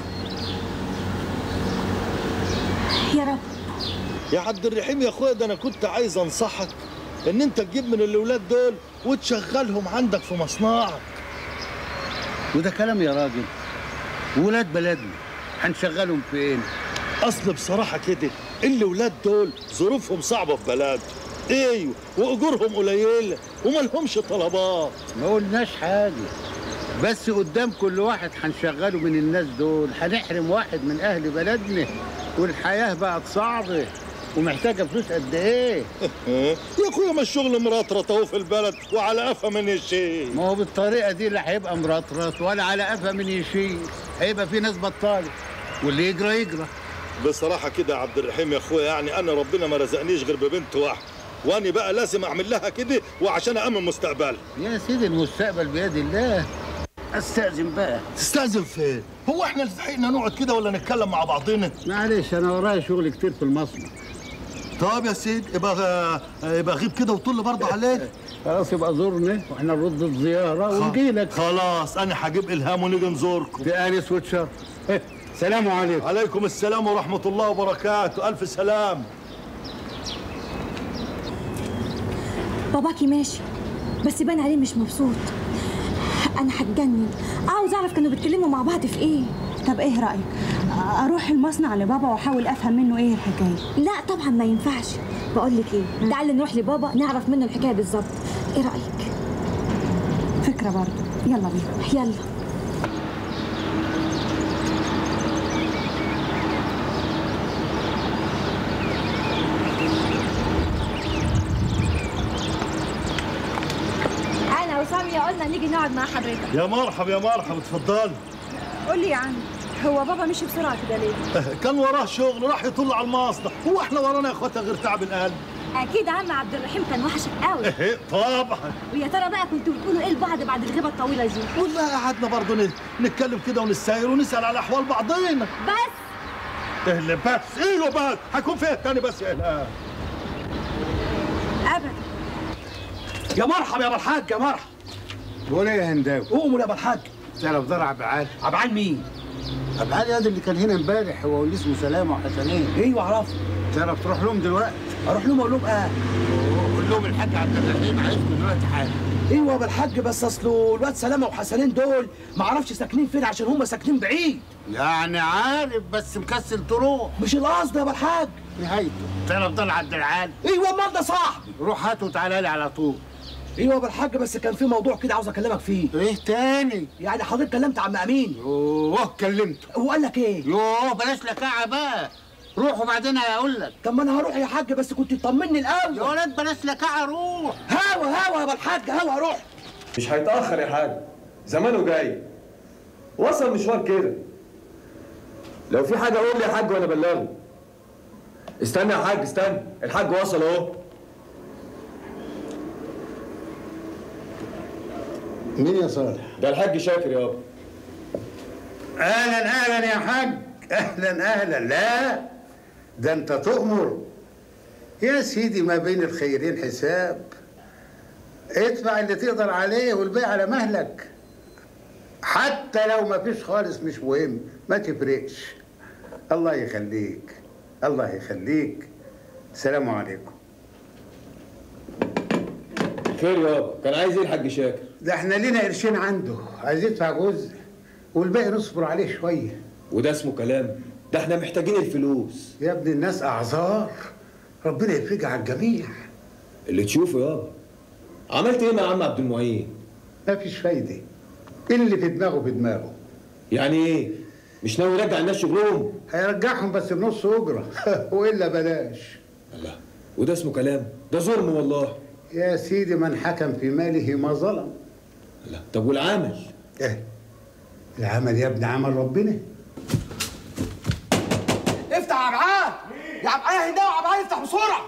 يا رب يا عبد الرحيم يا اخويا ده انا كنت عايز انصحك ان انت تجيب من الاولاد دول وتشغلهم عندك في مصنعك وده كلام يا راجل ولاد بلدنا هنشغلهم فين اصل بصراحه كده الاولاد دول ظروفهم صعبه في بلد ايوه واجورهم قليله وما لهمش طلبات ما قلناش حاجه بس قدام كل واحد هنشغله من الناس دول هنحرم واحد من اهل بلدنا والحياه بقت صعبه ومحتاجه فلوس قد ايه يا اخويا ما الشغل مرطرط اهو في البلد وعلى قفا من الشيء ما هو بالطريقه دي لا هيبقى مرطرط ولا على قفا من يشيل هيبقى في ناس بطاله واللي يجرى يجرى بصراحه كده يا عبد الرحيم يا اخويا يعني انا ربنا ما رزقنيش غير ببنت واحده واني بقى لازم اعمل لها كده وعشان امن مستقبلها يا سيدي المستقبل بيد الله استاذن بقى تستأذن فين؟ هو احنا لحقنا نقعد كده ولا نتكلم مع بعضنا؟ معلش انا ورايا شغل كتير في المصنع طب يا سيدي يبقى يبقى غيب كده وطل برضه عليك خلاص يبقى زورنا واحنا نرد الزياره ونجي لك خلاص انا هجيب الهام ونيجي نزوركم في انس وتشرف سلام عليكم عليكم السلام ورحمه الله وبركاته الف سلام باباكي ماشي بس يبان عليه مش مبسوط انا هتجنن عاوز اعرف كانوا بيتكلموا مع بعض في ايه طب ايه رايك اروح المصنع لبابا واحاول افهم منه ايه الحكايه لا طبعا ما ينفعش بقول لك ايه تعالي نروح لبابا نعرف منه الحكايه بالظبط ايه رايك فكره برضه يلا بينا يلا انا وسامية قلنا نيجي نقعد مع حضرتك يا مرحبا يا مرحبا اتفضل قول لي يا عم هو بابا مشي بسرعه كده ليه كان وراه شغل راح يطل على المصنع هو احنا ورانا يا اخواتها غير تعب القلب اكيد عم عبد الرحيم كان وحشك قوي ايه طبعا ويا ترى بقى كنتوا بتقولوا ايه لبعض بعد الغيبه الطويله دي والله قعدنا برضه ن- نتكلم كده ونساير ونسال على احوال بعضينا بس ايه اللي بس ايوه بس هيكون فيها تاني بس يا الهام ابدا يا مرحبا يا ابو الحاج يا مرحبا بقول ايه يا هنداوي قوموا يا ابو الحاج تعرف دار عبد العال عبعال مين؟ عبد العال هذا اللي كان هنا امبارح هو واللي اسمه سلامه وحسنين ايوه اعرفه تعرف تروح لهم دلوقتي اروح لهم اقول لهم اه قول لهم الحاج عبد الرحيم عايزكم دلوقتي حالا ايوه يا ابو الحاج بس اصله الواد سلامه وحسنين دول ما اعرفش ساكنين فين عشان هم ساكنين بعيد يعني عارف بس مكسل تروح مش القصد يا ابو الحاج نهايته تعرف دار عبد العال ايوه امال ده صاحبي روح هاته وتعالى لي على طول ايوه يا ابو الحاج بس كان في موضوع كده عاوز اكلمك فيه ايه تاني يعني حضرتك كلمت عم امين يوه كلمته هو قال لك ايه يوه بلاش لكاعه بقى روح وبعدين هقول لك طب ما انا هروح يا حاج بس كنت تطمني الاول يا ولاد بلاش لكاعه روح هوا هوا يا ابو الحاج هوا روح مش هيتأخر يا حاج زمانه جاي وصل مشوار كده لو في حاجة قول لي يا حاج وأنا بلغه استنى يا حاج استنى الحاج وصل أهو مين يا صالح ده الحاج شاكر يابا اهلا اهلا يا حاج اهلا اهلا لا ده انت تؤمر يا سيدي ما بين الخيرين حساب ادفع اللي تقدر عليه والباقي على مهلك حتى لو ما فيش خالص مش مهم ما تفرقش الله يخليك الله يخليك السلام عليكم خير يابا كان عايز ايه الحاج شاكر ده احنا لينا قرشين عنده عايز يدفع جزء والباقي نصبر عليه شويه وده اسمه كلام ده احنا محتاجين الفلوس يا ابن الناس اعذار ربنا يفرجها على الجميع اللي تشوفه يابا عملت ايه مع عم عبد المعين مفيش فايده اللي في دماغه في دماغه يعني ايه مش ناوي يرجع الناس شغلهم هيرجعهم بس بنص اجره والا بلاش الله وده اسمه كلام ده ظلم والله يا سيدي من حكم في ماله ما ظلم لا طب والعمل ايه العمل يا ابن عمل ربنا افتح يا عبعال يا عبعال يا هنداوي عبعال افتح بسرعه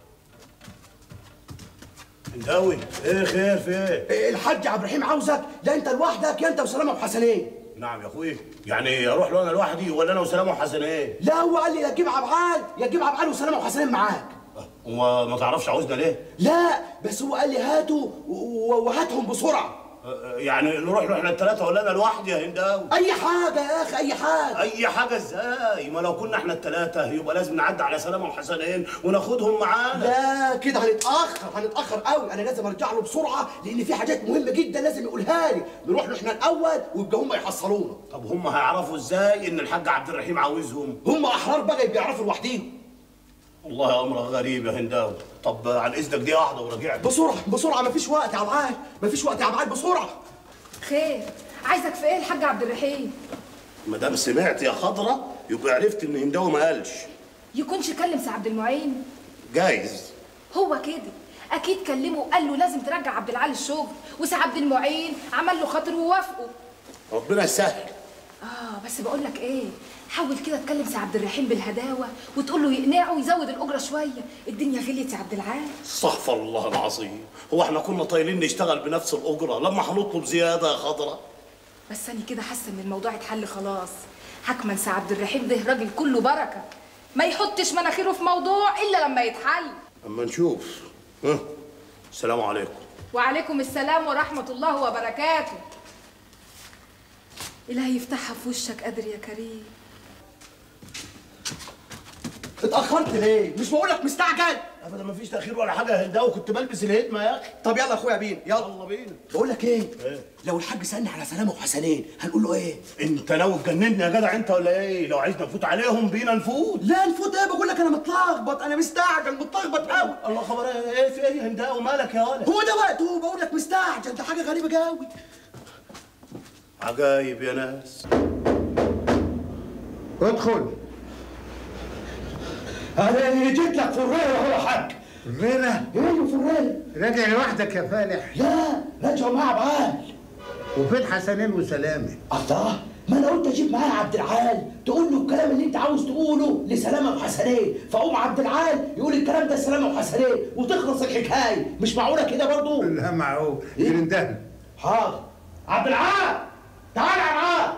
هنداوي ايه خير في ايه؟ الحاج عبد الرحيم عاوزك يا انت لوحدك يا انت وسلامه وحسنين نعم يا اخوي يعني اروح له انا لوحدي ولا انا وسلامه وحسن ايه؟ لا هو قال لي يا تجيب عبعال يا تجيب عبعال وسلامه وحسنين معاك هو ما تعرفش عاوزنا ليه؟ لا بس هو قال لي هاتوا و- و- وهاتهم بسرعه يعني نروح له احنا الثلاثه ولا انا لوحدي يا هنداوي؟ اي حاجه يا اخي اي حاجه اي حاجه ازاي؟ ما لو كنا احنا الثلاثه يبقى لازم نعدي على سلامه وحسنين وناخدهم معانا لا كده هنتاخر هنتاخر قوي انا لازم ارجع له بسرعه لان في حاجات مهمه جدا لازم يقولها لي نروح له احنا الاول ويبقى هم يحصلونا طب هم هيعرفوا ازاي ان الحاج عبد الرحيم عاوزهم؟ هم احرار بقى بيعرفوا لوحديهم والله امرك غريب يا هنداوي طب عن اذنك دي واحده وراجع بسرعه بسرعه مفيش وقت يا عبعال مفيش وقت يا عبعال بسرعه خير عايزك في ايه الحاج عبد الرحيم ما دام سمعت يا خضره يبقى عرفت ان هنداوي ما قالش يكونش كلم سي عبد المعين جايز هو كده اكيد كلمه وقال له لازم ترجع عبد العال الشغل وسي عبد المعين عمل له خاطر ووافقه ربنا يسهل اه بس بقول لك ايه حاول كده تكلم سي عبد الرحيم بالهداوه وتقول له يقنعه ويزود الاجره شويه الدنيا غليت يا عبد العال استغفر الله العظيم هو احنا كنا طايلين نشتغل بنفس الاجره لما هنطلب زياده يا خضره بس انا كده حاسه ان الموضوع اتحل خلاص حكما سي عبد الرحيم ده راجل كله بركه ما يحطش مناخيره في موضوع الا لما يتحل اما نشوف ها السلام عليكم وعليكم السلام ورحمه الله وبركاته إلهي يفتحها في وشك قادر يا كريم اتاخرت ليه مش بقول لك مستعجل ابدا ما فيش تاخير ولا حاجه يا هنداوي كنت بلبس الهدمه يا اخي طب يلا يا اخويا بينا يلا يلا بينا بقول لك ايه إيه؟ لو الحاج سالني على سلامه وحسنين هنقول له ايه انت ناوي تجنني يا جدع انت ولا ايه لو عايزنا نفوت عليهم بينا نفوت لا نفوت ايه بقول لك انا متلخبط انا مستعجل متلخبط قوي الله خبر ايه في ايه يا هنداوي مالك يا ولد هو ده وقته بقول لك مستعجل ده حاجه غريبه قوي عجايب يا ناس ادخل انا جيت لك في الريره اهو يا حاج الريرة ايوه في الريره راجع لوحدك يا فالح لا راجعوا معاه عبعال وفين حسنين وسلامه الله ما انا قلت اجيب معايا عبد العال تقول له الكلام اللي انت عاوز تقوله لسلامه وحسنين فاقوم عبد العال يقول الكلام ده لسلامه وحسنين وتخلص الحكايه مش معقوله كده برضو لا معقول يرندهن حاضر عبد العال تعال يا عبد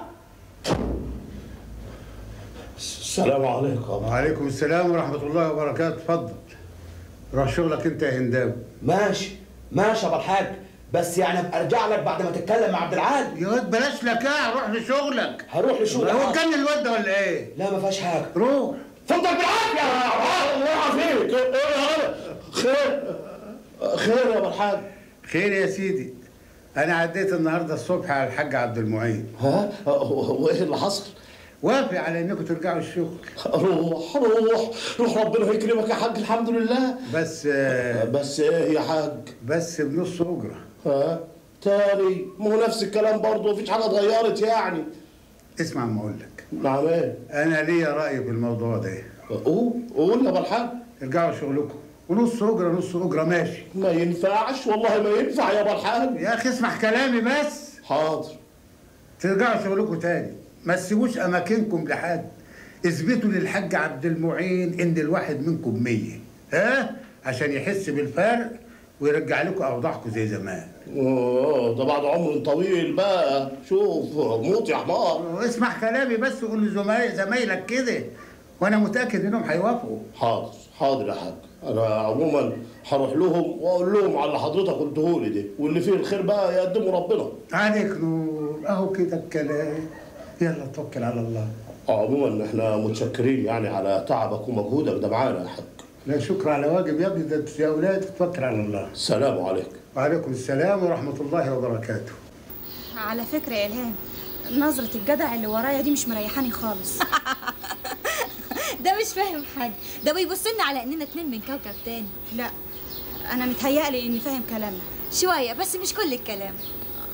السلام عليكم وعليكم السلام ورحمة الله وبركاته اتفضل روح شغلك انت يا هنداوي ماشي ماشي يا ابو الحاج بس يعني ابقى ارجع لك بعد ما تتكلم مع عبد العال يا واد بلاش لكاع روح لشغلك هروح لشغلك هو كان الواد ده ولا ايه؟ لا ما فيهاش حاجه روح اتفضل بالعافيه يا عبد الله يعافيك ايه يا خير خير يا ابو الحاج خير يا سيدي انا عديت النهارده الصبح على الحاج عبد المعين ها هو ايه اللي حصل؟ وافق على انكم ترجعوا الشغل روح روح روح ربنا يكرمك يا حاج الحمد لله بس آه، بس ايه يا حاج بس بنص اجره ها تاني ما هو نفس الكلام برضه مفيش حاجه اتغيرت يعني اسمع ما اقول لك نعم ايه انا ليا راي في الموضوع ده قول قول يا ابو الحاج ارجعوا شغلكم ونص اجره نص اجره ماشي ما ينفعش والله ما ينفع يا ابو الحاج يا اخي اسمع كلامي بس حاضر ترجعوا شغلكم تاني ما تسيبوش اماكنكم لحد اثبتوا للحاج عبد المعين ان الواحد منكم مية ها عشان يحس بالفرق ويرجع لكم اوضاعكم زي زمان اوه ده بعد عمر طويل بقى شوف موت يا حمار اسمع كلامي بس وقول لزمايل زمايلك كده وانا متاكد انهم هيوافقوا حاضر حاضر يا حاج انا عموما هروح لهم واقول لهم على اللي حضرتك قلته لي ده واللي فيه الخير بقى يقدمه ربنا عليك نور اهو كده الكلام يلا توكل على الله عموما احنا متشكرين يعني على تعبك ومجهودك ده معانا يا حاج لا شكر على واجب يا ابني ده يا اولاد توكل على الله السلام عليكم وعليكم السلام ورحمه الله وبركاته على فكرة يا إلهام نظرة الجدع اللي ورايا دي مش مريحاني خالص ده مش فاهم حاجة ده بيبص لنا على اننا اتنين من كوكب تاني لا أنا متهيألي إني فاهم كلامنا شوية بس مش كل الكلام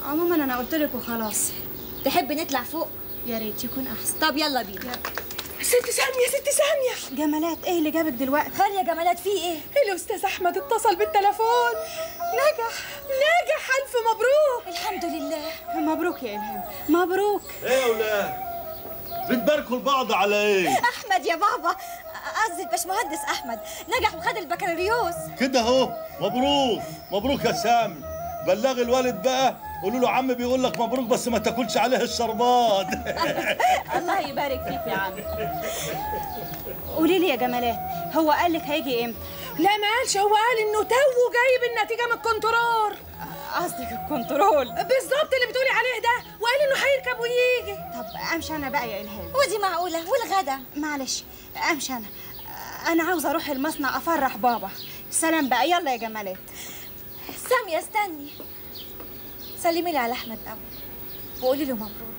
عموما انا قلت لك وخلاص تحب نطلع فوق يا ريت يكون احسن طب يلا بينا ست سامية ست سامية جمالات ايه اللي جابك دلوقتي خير يا جمالات في ايه الأستاذ أحمد اتصل بالتليفون نجح نجح ألف مبروك الحمد لله مبروك يا إلهام مبروك ايه يا ولاد بتباركوا لبعض على ايه احمد يا بابا قصدي الباشمهندس احمد نجح وخد البكالوريوس كده اهو مبروك مبروك يا سامي بلغ الوالد بقى قولوا له عم بيقول لك مبروك بس ما تاكلش عليه الشربات الله يبارك فيك يا عم قولي لي يا جمالات هو قال لك هيجي امتى لا ما قالش هو قال إنه تو جايب النتيجة من الكنترول قصدك الكنترول بالظبط اللي بتقولي عليه ده وقال إنه هيركب ويجي طب امشي انا بقى يا الهام ودي معقوله والغدا معلش امشي انا انا عاوزه اروح المصنع افرح بابا سلام بقى يلا يا جمالات ساميه استني سلمي لي على احمد قوي وقولي له مبروك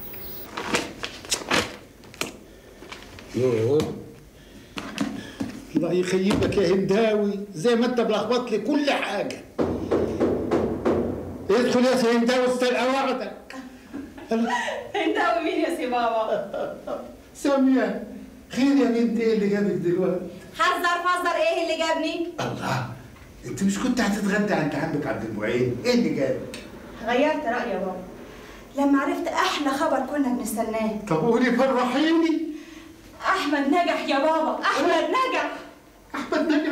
يوه الله يخيبك يا هنداوي زي ما انت ملخبط لي كل حاجه ادخل يا سي هنداوي استلقى وعدك هنداوي مين يا سي بابا سامية خير يا بنتي ايه اللي جابك دلوقتي حذر فذر ايه اللي جابني الله انت مش كنت هتتغدى عند عمك عبد المعين ايه اللي جابك غيرت رايي يا بابا لما عرفت احلى خبر كنا بنستناه طب قولي فرحيني احمد نجح يا بابا احمد نجح احمد نجح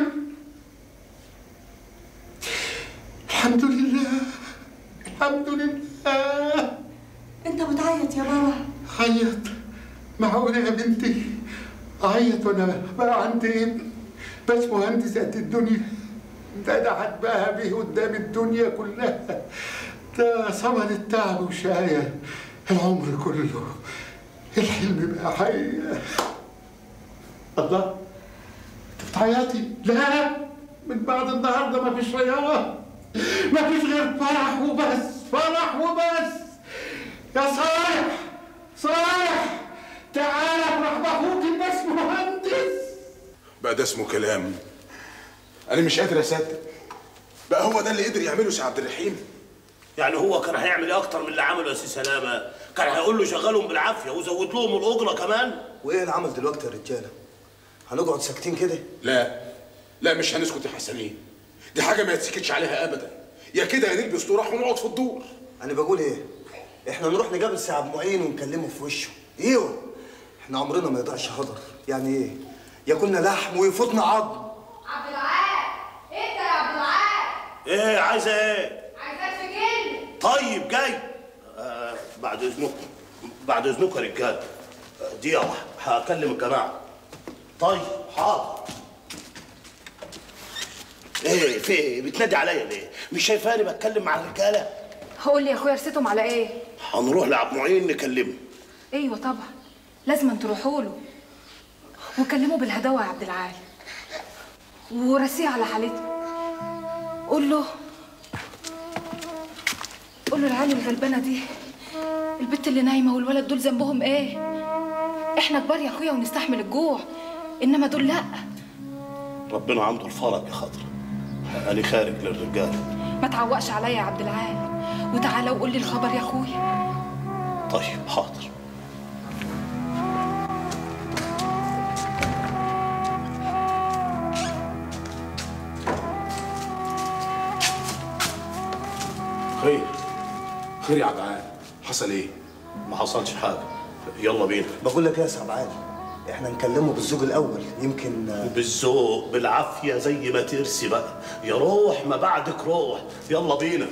الحمد لله الحمد لله انت بتعيط يا بابا عيط معقولة يا بنتي أعيط وأنا بقى عندي ابن بس مهندس قد الدنيا ده أنا هتباهى بيه قدام الدنيا كلها ده ثمن التعب وشقاية العمر كله الحلم بقى حقيقة الله أنت بتعيطي؟ لا من بعد النهارده مفيش رياضة مفيش غير فرح وبس فرح وبس يا صالح صالح تعال افرح باخوك بس مهندس بقى ده اسمه كلام انا مش قادر اصدق بقى هو ده اللي قدر يعمله سي عبد الرحيم يعني هو كان هيعمل ايه اكتر من اللي عمله يا سي سلامه كان هيقول له شغلهم بالعافيه وزود لهم الاجره كمان وايه العمل دلوقتي يا رجاله هنقعد ساكتين كده لا لا مش هنسكت يا حسنين دي حاجه ما يتسكتش عليها ابدا يا كده يا نلبس طراح ونقعد في الدور انا بقول ايه احنا نروح نقابل سي عبد المعين ونكلمه في وشه ايوه احنا عمرنا ما يضيعش هدر يعني ايه ياكلنا لحم ويفوتنا عظم عبد العال انت يا عبد العال ايه عايزه ايه عايزاك في كلمه طيب جاي آه بعد اذنكم بعد اذنكم يا رجاله آه، دقيقه واحده هكلم الجماعه طيب حاضر ايه في ايه بتنادي عليا ليه مش شايفاني بتكلم مع الرجاله قول لي يا اخويا رسيتهم على ايه هنروح لعبد معين نكلمه ايوه طبعا لازم تروحوا له وكلموه بالهداوه يا عبد العال ورسيه على حالته قول له قول له العيال الغلبانه دي البت اللي نايمه والولد دول ذنبهم ايه احنا كبار يا اخويا ونستحمل الجوع انما دول لا ربنا عنده الفرج يا خاطر انا خارج للرجاله ما تعوقش عليا يا عبد العال وتعالى وقول لي الخبر يا اخويا طيب حاضر خير خير يا عبعال حصل ايه ما حصلش حاجه يلا بينا بقول لك ايه يا سي عبد احنا نكلمه بالزوج الاول يمكن بالذوق بالعافيه زي ما ترسي بقى يا روح ما بعدك روح يلا بينا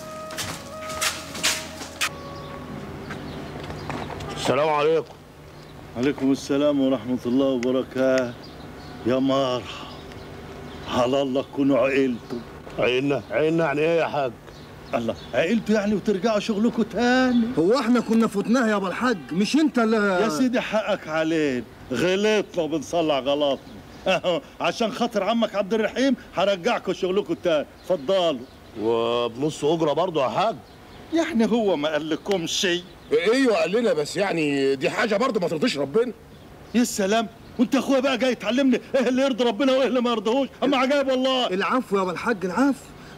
السلام عليكم عليكم السلام ورحمة الله وبركاته يا مرحبا على الله تكونوا عقلتوا عيلنا عيلنا يعني ايه يا حاج الله عقلتوا يعني وترجعوا شغلكم تاني هو احنا كنا فوتناها يا ابو الحاج مش انت اللي يا سيدي حقك علينا غلطنا وبنصلح غلطنا أهو، عشان خاطر عمك عبد الرحيم هرجعكم شغلكم تاني اتفضلوا وبنص اجره برضه يا حاج يعني هو ما قال لكم شيء ايوه قال لنا بس يعني دي حاجه برضه ما ترضيش ربنا يا سلام وانت يا اخويا بقى جاي تعلمني ايه اللي يرضي ربنا وايه اللي ما يرضيهوش اما عجائب والله العفو يا ابو الحاج العفو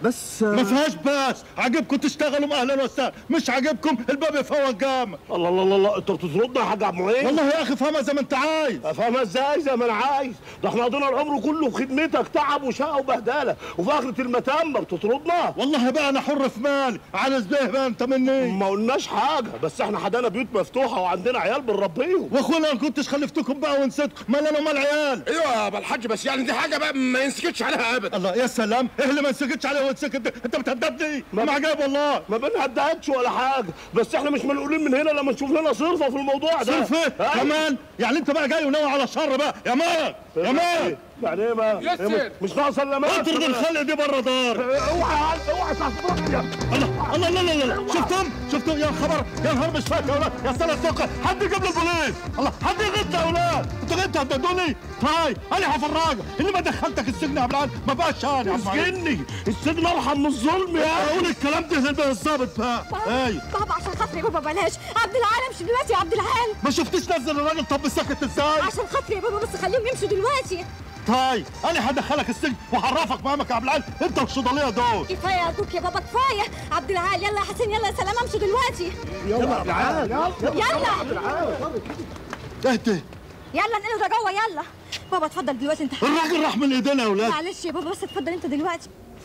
بس ما فيهاش بس عجبكم تشتغلوا اهلا وسهلا مش عجبكم الباب يفوق جامع الله الله الله الله انت بتطردنا يا حاج عبد المعين والله يا اخي فهمها زي ما انت عايز افهمها ازاي زي ما انا عايز ده احنا قضينا العمر كله في خدمتك تعب وشقه وبهدله وفي اخره المتامه بتطردنا والله بقى انا حر في مالي عايز بيه بقى انت مني ما قلناش حاجه بس احنا حدانا بيوت مفتوحه وعندنا عيال بنربيهم واخونا ما كنتش خلفتكم بقى ونسيتكم مال انا ومال عيال ايوه يا ابو الحاج بس يعني دي حاجه بقى ما ينسكتش عليها ابدا الله يا سلام ايه اللي ما نسكتش عليه وتسكت انت بتهددني ما عجب والله ما بنهددش ولا حاجه بس احنا مش منقولين من هنا لما نشوف لنا صرفه في الموضوع ده صرف ايه أيوة. كمان يعني انت بقى جاي وناوي على الشر بقى يا مان يا مان يعني ايه بقى؟ يسر. مش ناقصه الا مات اطرد الخلق دي بره دار اوعى اوعى تصبح يا الله الله الله الله الله شفتم شفتم يا خبر يا نهار مش فاكر يا اولاد يا سنه السوق حد يجيب لي البوليس الله حد يغط يا اولاد انتوا غبتوا هتدوني طيب انا هفرجك اللي ما دخلتك السجن يا بلال ما بقاش انا اسجني السجن ارحم من الظلم يا اقول الكلام ده بالظبط بقى ايوه بابا عشان خاطري يا بابا بلاش عبد العال امشي دلوقتي يا عبد العال ما شفتيش نزل الراجل طب سكت ازاي عشان خاطري يا بابا بس خليهم يمشوا دلوقتي طيب انا هدخلك السجن وهعرفك مامك يا عبد العال انت والصيدليه دول كفايه ارجوك يا بابا كفايه عبد العال يلا يا حسين يلا يا سلام امشوا دلوقتي يلا عبد العال يلا اهدي يلا انقلوا ده جوه يلا بابا اتفضل دلوقتي انت الراجل راح من ايدينا يا اولاد معلش يا بابا بس اتفضل انت دلوقتي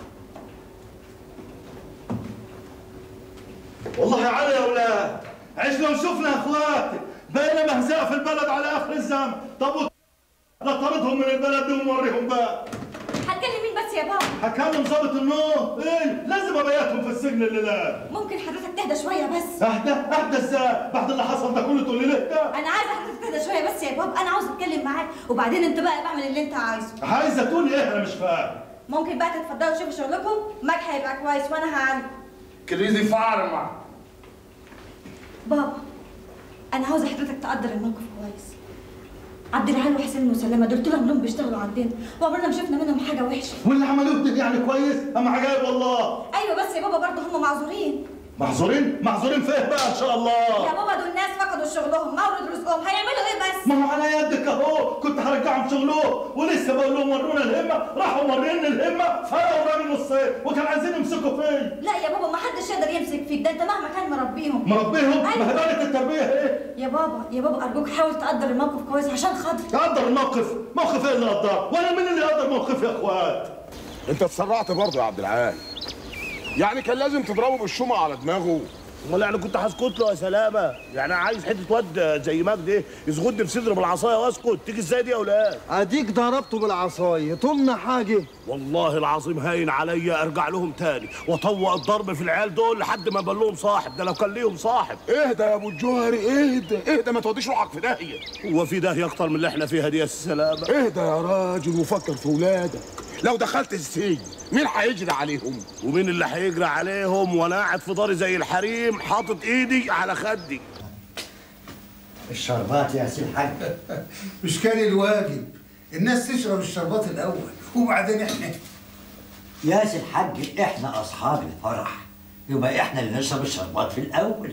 والله يا علي يا اولاد عشنا وشفنا يا اخواتي بقينا مهزأة في البلد على اخر الزمن طب وت- نطردهم من البلد دي ونوريهم بقى هتكلم مين بس يا بابا هكلم ظابط النوم ايه لازم ابيتهم في السجن الليله ممكن حضرتك تهدى شويه بس اهدى اهدى ازاي بعد اللي حصل ده كله تقول لي ليه ده انا عايزه حضرتك تهدى شويه بس يا بابا انا عاوز اتكلم معاك وبعدين انت بقى بعمل اللي انت عايزه عايزه تقول ايه انا مش فاهم ممكن بقى تتفضلوا تشوفوا شغلكم ماك هيبقى كويس وانا هعلم كريزي فارما بابا انا عاوزه حضرتك تقدر الموقف كويس عبد العال وحسين وسلامه دول طول عمرهم بيشتغلوا عندنا وعمرنا ما شفنا منهم حاجه وحشه واللي عملوه ده يعني كويس اما عجايب والله ايوه بس يا بابا برضه هم معذورين محظورين محظورين فيه بقى ان شاء الله يا بابا دول ناس فقدوا شغلهم مورد رزقهم هيعملوا ايه بس ما هو على يدك اهو كنت هرجعهم شغلهم ولسه بقول لهم ورونا الهمه راحوا موريني الهمه فرقوا الراجل نصين وكان عايزين يمسكوا فيا لا يا بابا ما حدش يقدر يمسك فيك ده انت مهما كان مربيهم مربيهم ما هي أيوة. بالك التربيه ايه يا بابا يا بابا ارجوك حاول تقدر الموقف كويس عشان خاطري قدر الموقف موقف ايه اللي قدر وانا مين اللي قدر موقفي يا اخوات انت اتسرعت برضه يا عبد العال يعني كان لازم تضربه بالشومه على دماغه امال يعني كنت هسكت له يا سلامه يعني عايز حته واد زي مجدي يزغدني في صدري بالعصايه واسكت تيجي ازاي دي يا اولاد اديك ضربته بالعصايه طولنا حاجه والله العظيم هاين عليا ارجع لهم تاني واطوق الضرب في العيال دول لحد ما يبقى لهم صاحب ده لو كان ليهم صاحب اهدى يا ابو الجوهري اهدى اهدى ما توديش روحك في داهيه هو في داهيه اكتر من اللي احنا فيها دي يا سلامه اهدى يا راجل وفكر في ولادك لو دخلت السجن مين هيجري عليهم ومين اللي هيجري عليهم وانا قاعد في داري زي الحريم حاطط ايدي على خدي الشربات يا سي الحاج مش كان الواجب الناس تشرب الشربات الاول وبعدين احنا يا سي الحاج احنا اصحاب الفرح يبقى احنا اللي نشرب الشربات في الاول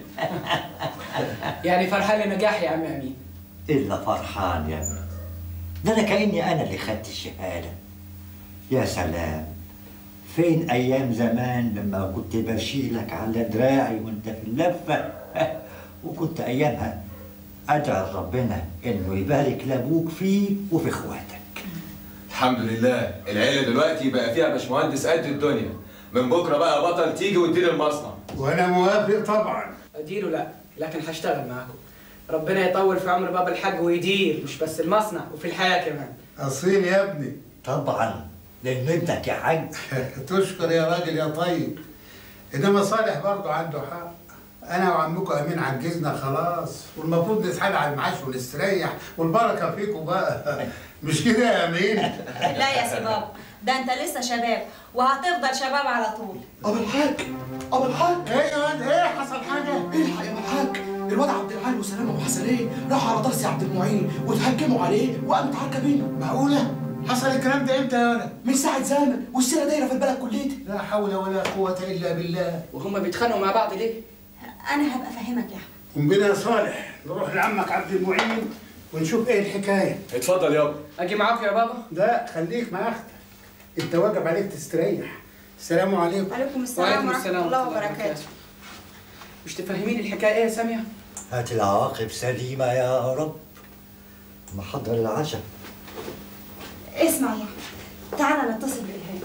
يعني فرحان لنجاح يا عم امين الا فرحان يا ابني ده انا كاني انا اللي خدت الشهاده يا سلام فين ايام زمان لما كنت بشيلك على دراعي وانت في اللفه وكنت ايامها ادعي ربنا انه يبارك لابوك فيه وفي اخواتك الحمد لله العيله دلوقتي بقى فيها باشمهندس قد الدنيا من بكره بقى بطل تيجي وتدير المصنع وانا موافق طبعا اديره لا لكن هشتغل معاكم ربنا يطول في عمر بابا الحاج ويدير مش بس المصنع وفي الحياه كمان اصيل يا ابني طبعا لان ابنك يا حاج تشكر يا راجل يا طيب انما صالح برضه عنده حق انا وعمكم امين عجزنا خلاص والمفروض نتحال على المعاش ونستريح والبركه فيكم بقى مش كده يا امين لا يا سي بابا ده انت لسه شباب وهتفضل شباب على طول ابو الحاج ابو الحاج ايه يا واد ايه حصل حاجه الحق يا ابو الحاج الواد عبد العال وسلامه وحسنين راحوا على درس عبد المعين وتهجموا عليه وقامت عركه بينهم معقوله حصل الكلام ده امتى يا ولد من ساعه زمن والسيره دايره في البلد كليتي لا حول ولا قوه الا بالله وهم بيتخانقوا مع بعض ليه انا هبقى افهمك يا احمد قوم بينا يا صالح نروح لعمك عبد المعين ونشوف ايه الحكايه اتفضل يابا اجي معاكم يا بابا لا خليك مع اختك انت واجب عليك تستريح السلام عليكم وعليكم السلام وعليكم ورحمة السلام الله ورحمة الله وبركاته مش تفهمين الحكايه ايه يا ساميه؟ هات العواقب سليمة يا رب محضر العشاء اسمع يا تعالى نتصل بالإلهام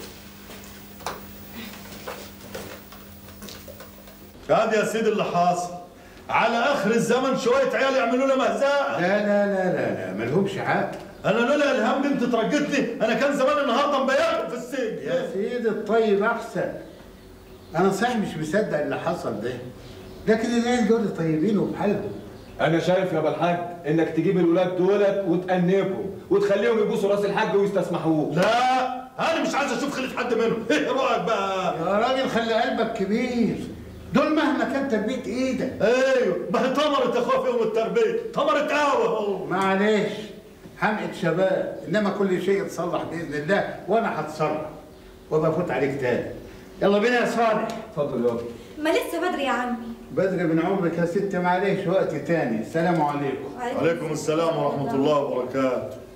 هذا يا سيدي اللي حاصل على اخر الزمن شويه عيال يعملوا لنا مهزاه لا لا لا لا لا ملهمش حق انا لولا الهام بنت ترجتني انا كان زمان النهارده مبيعكم في السجن يا سيدي الطيب احسن انا صحيح مش مصدق اللي حصل ده لكن العيال دول طيبين وبحالهم انا شايف يا الحاج انك تجيب الولاد دولت وتأنبهم وتخليهم يبوسوا راس الحاج ويستسمحوه لا انا مش عايز اشوف خلف حد منهم ايه رايك بقى يا راجل خلي قلبك كبير دول مهما كان تربيه ايدك ايوه ما هي طمرت يا اخويا فيهم التربيه طمرت قوي اهو معلش حمقة شباب انما كل شيء يتصلح باذن الله وانا هتصرف وبفوت عليك تاني يلا بينا يا صالح اتفضل يابا ما لسه بدري يا عمي بدري من عمرك يا ست معلش وقت تاني السلام عليكم عليكم السلام ورحمه الله وبركاته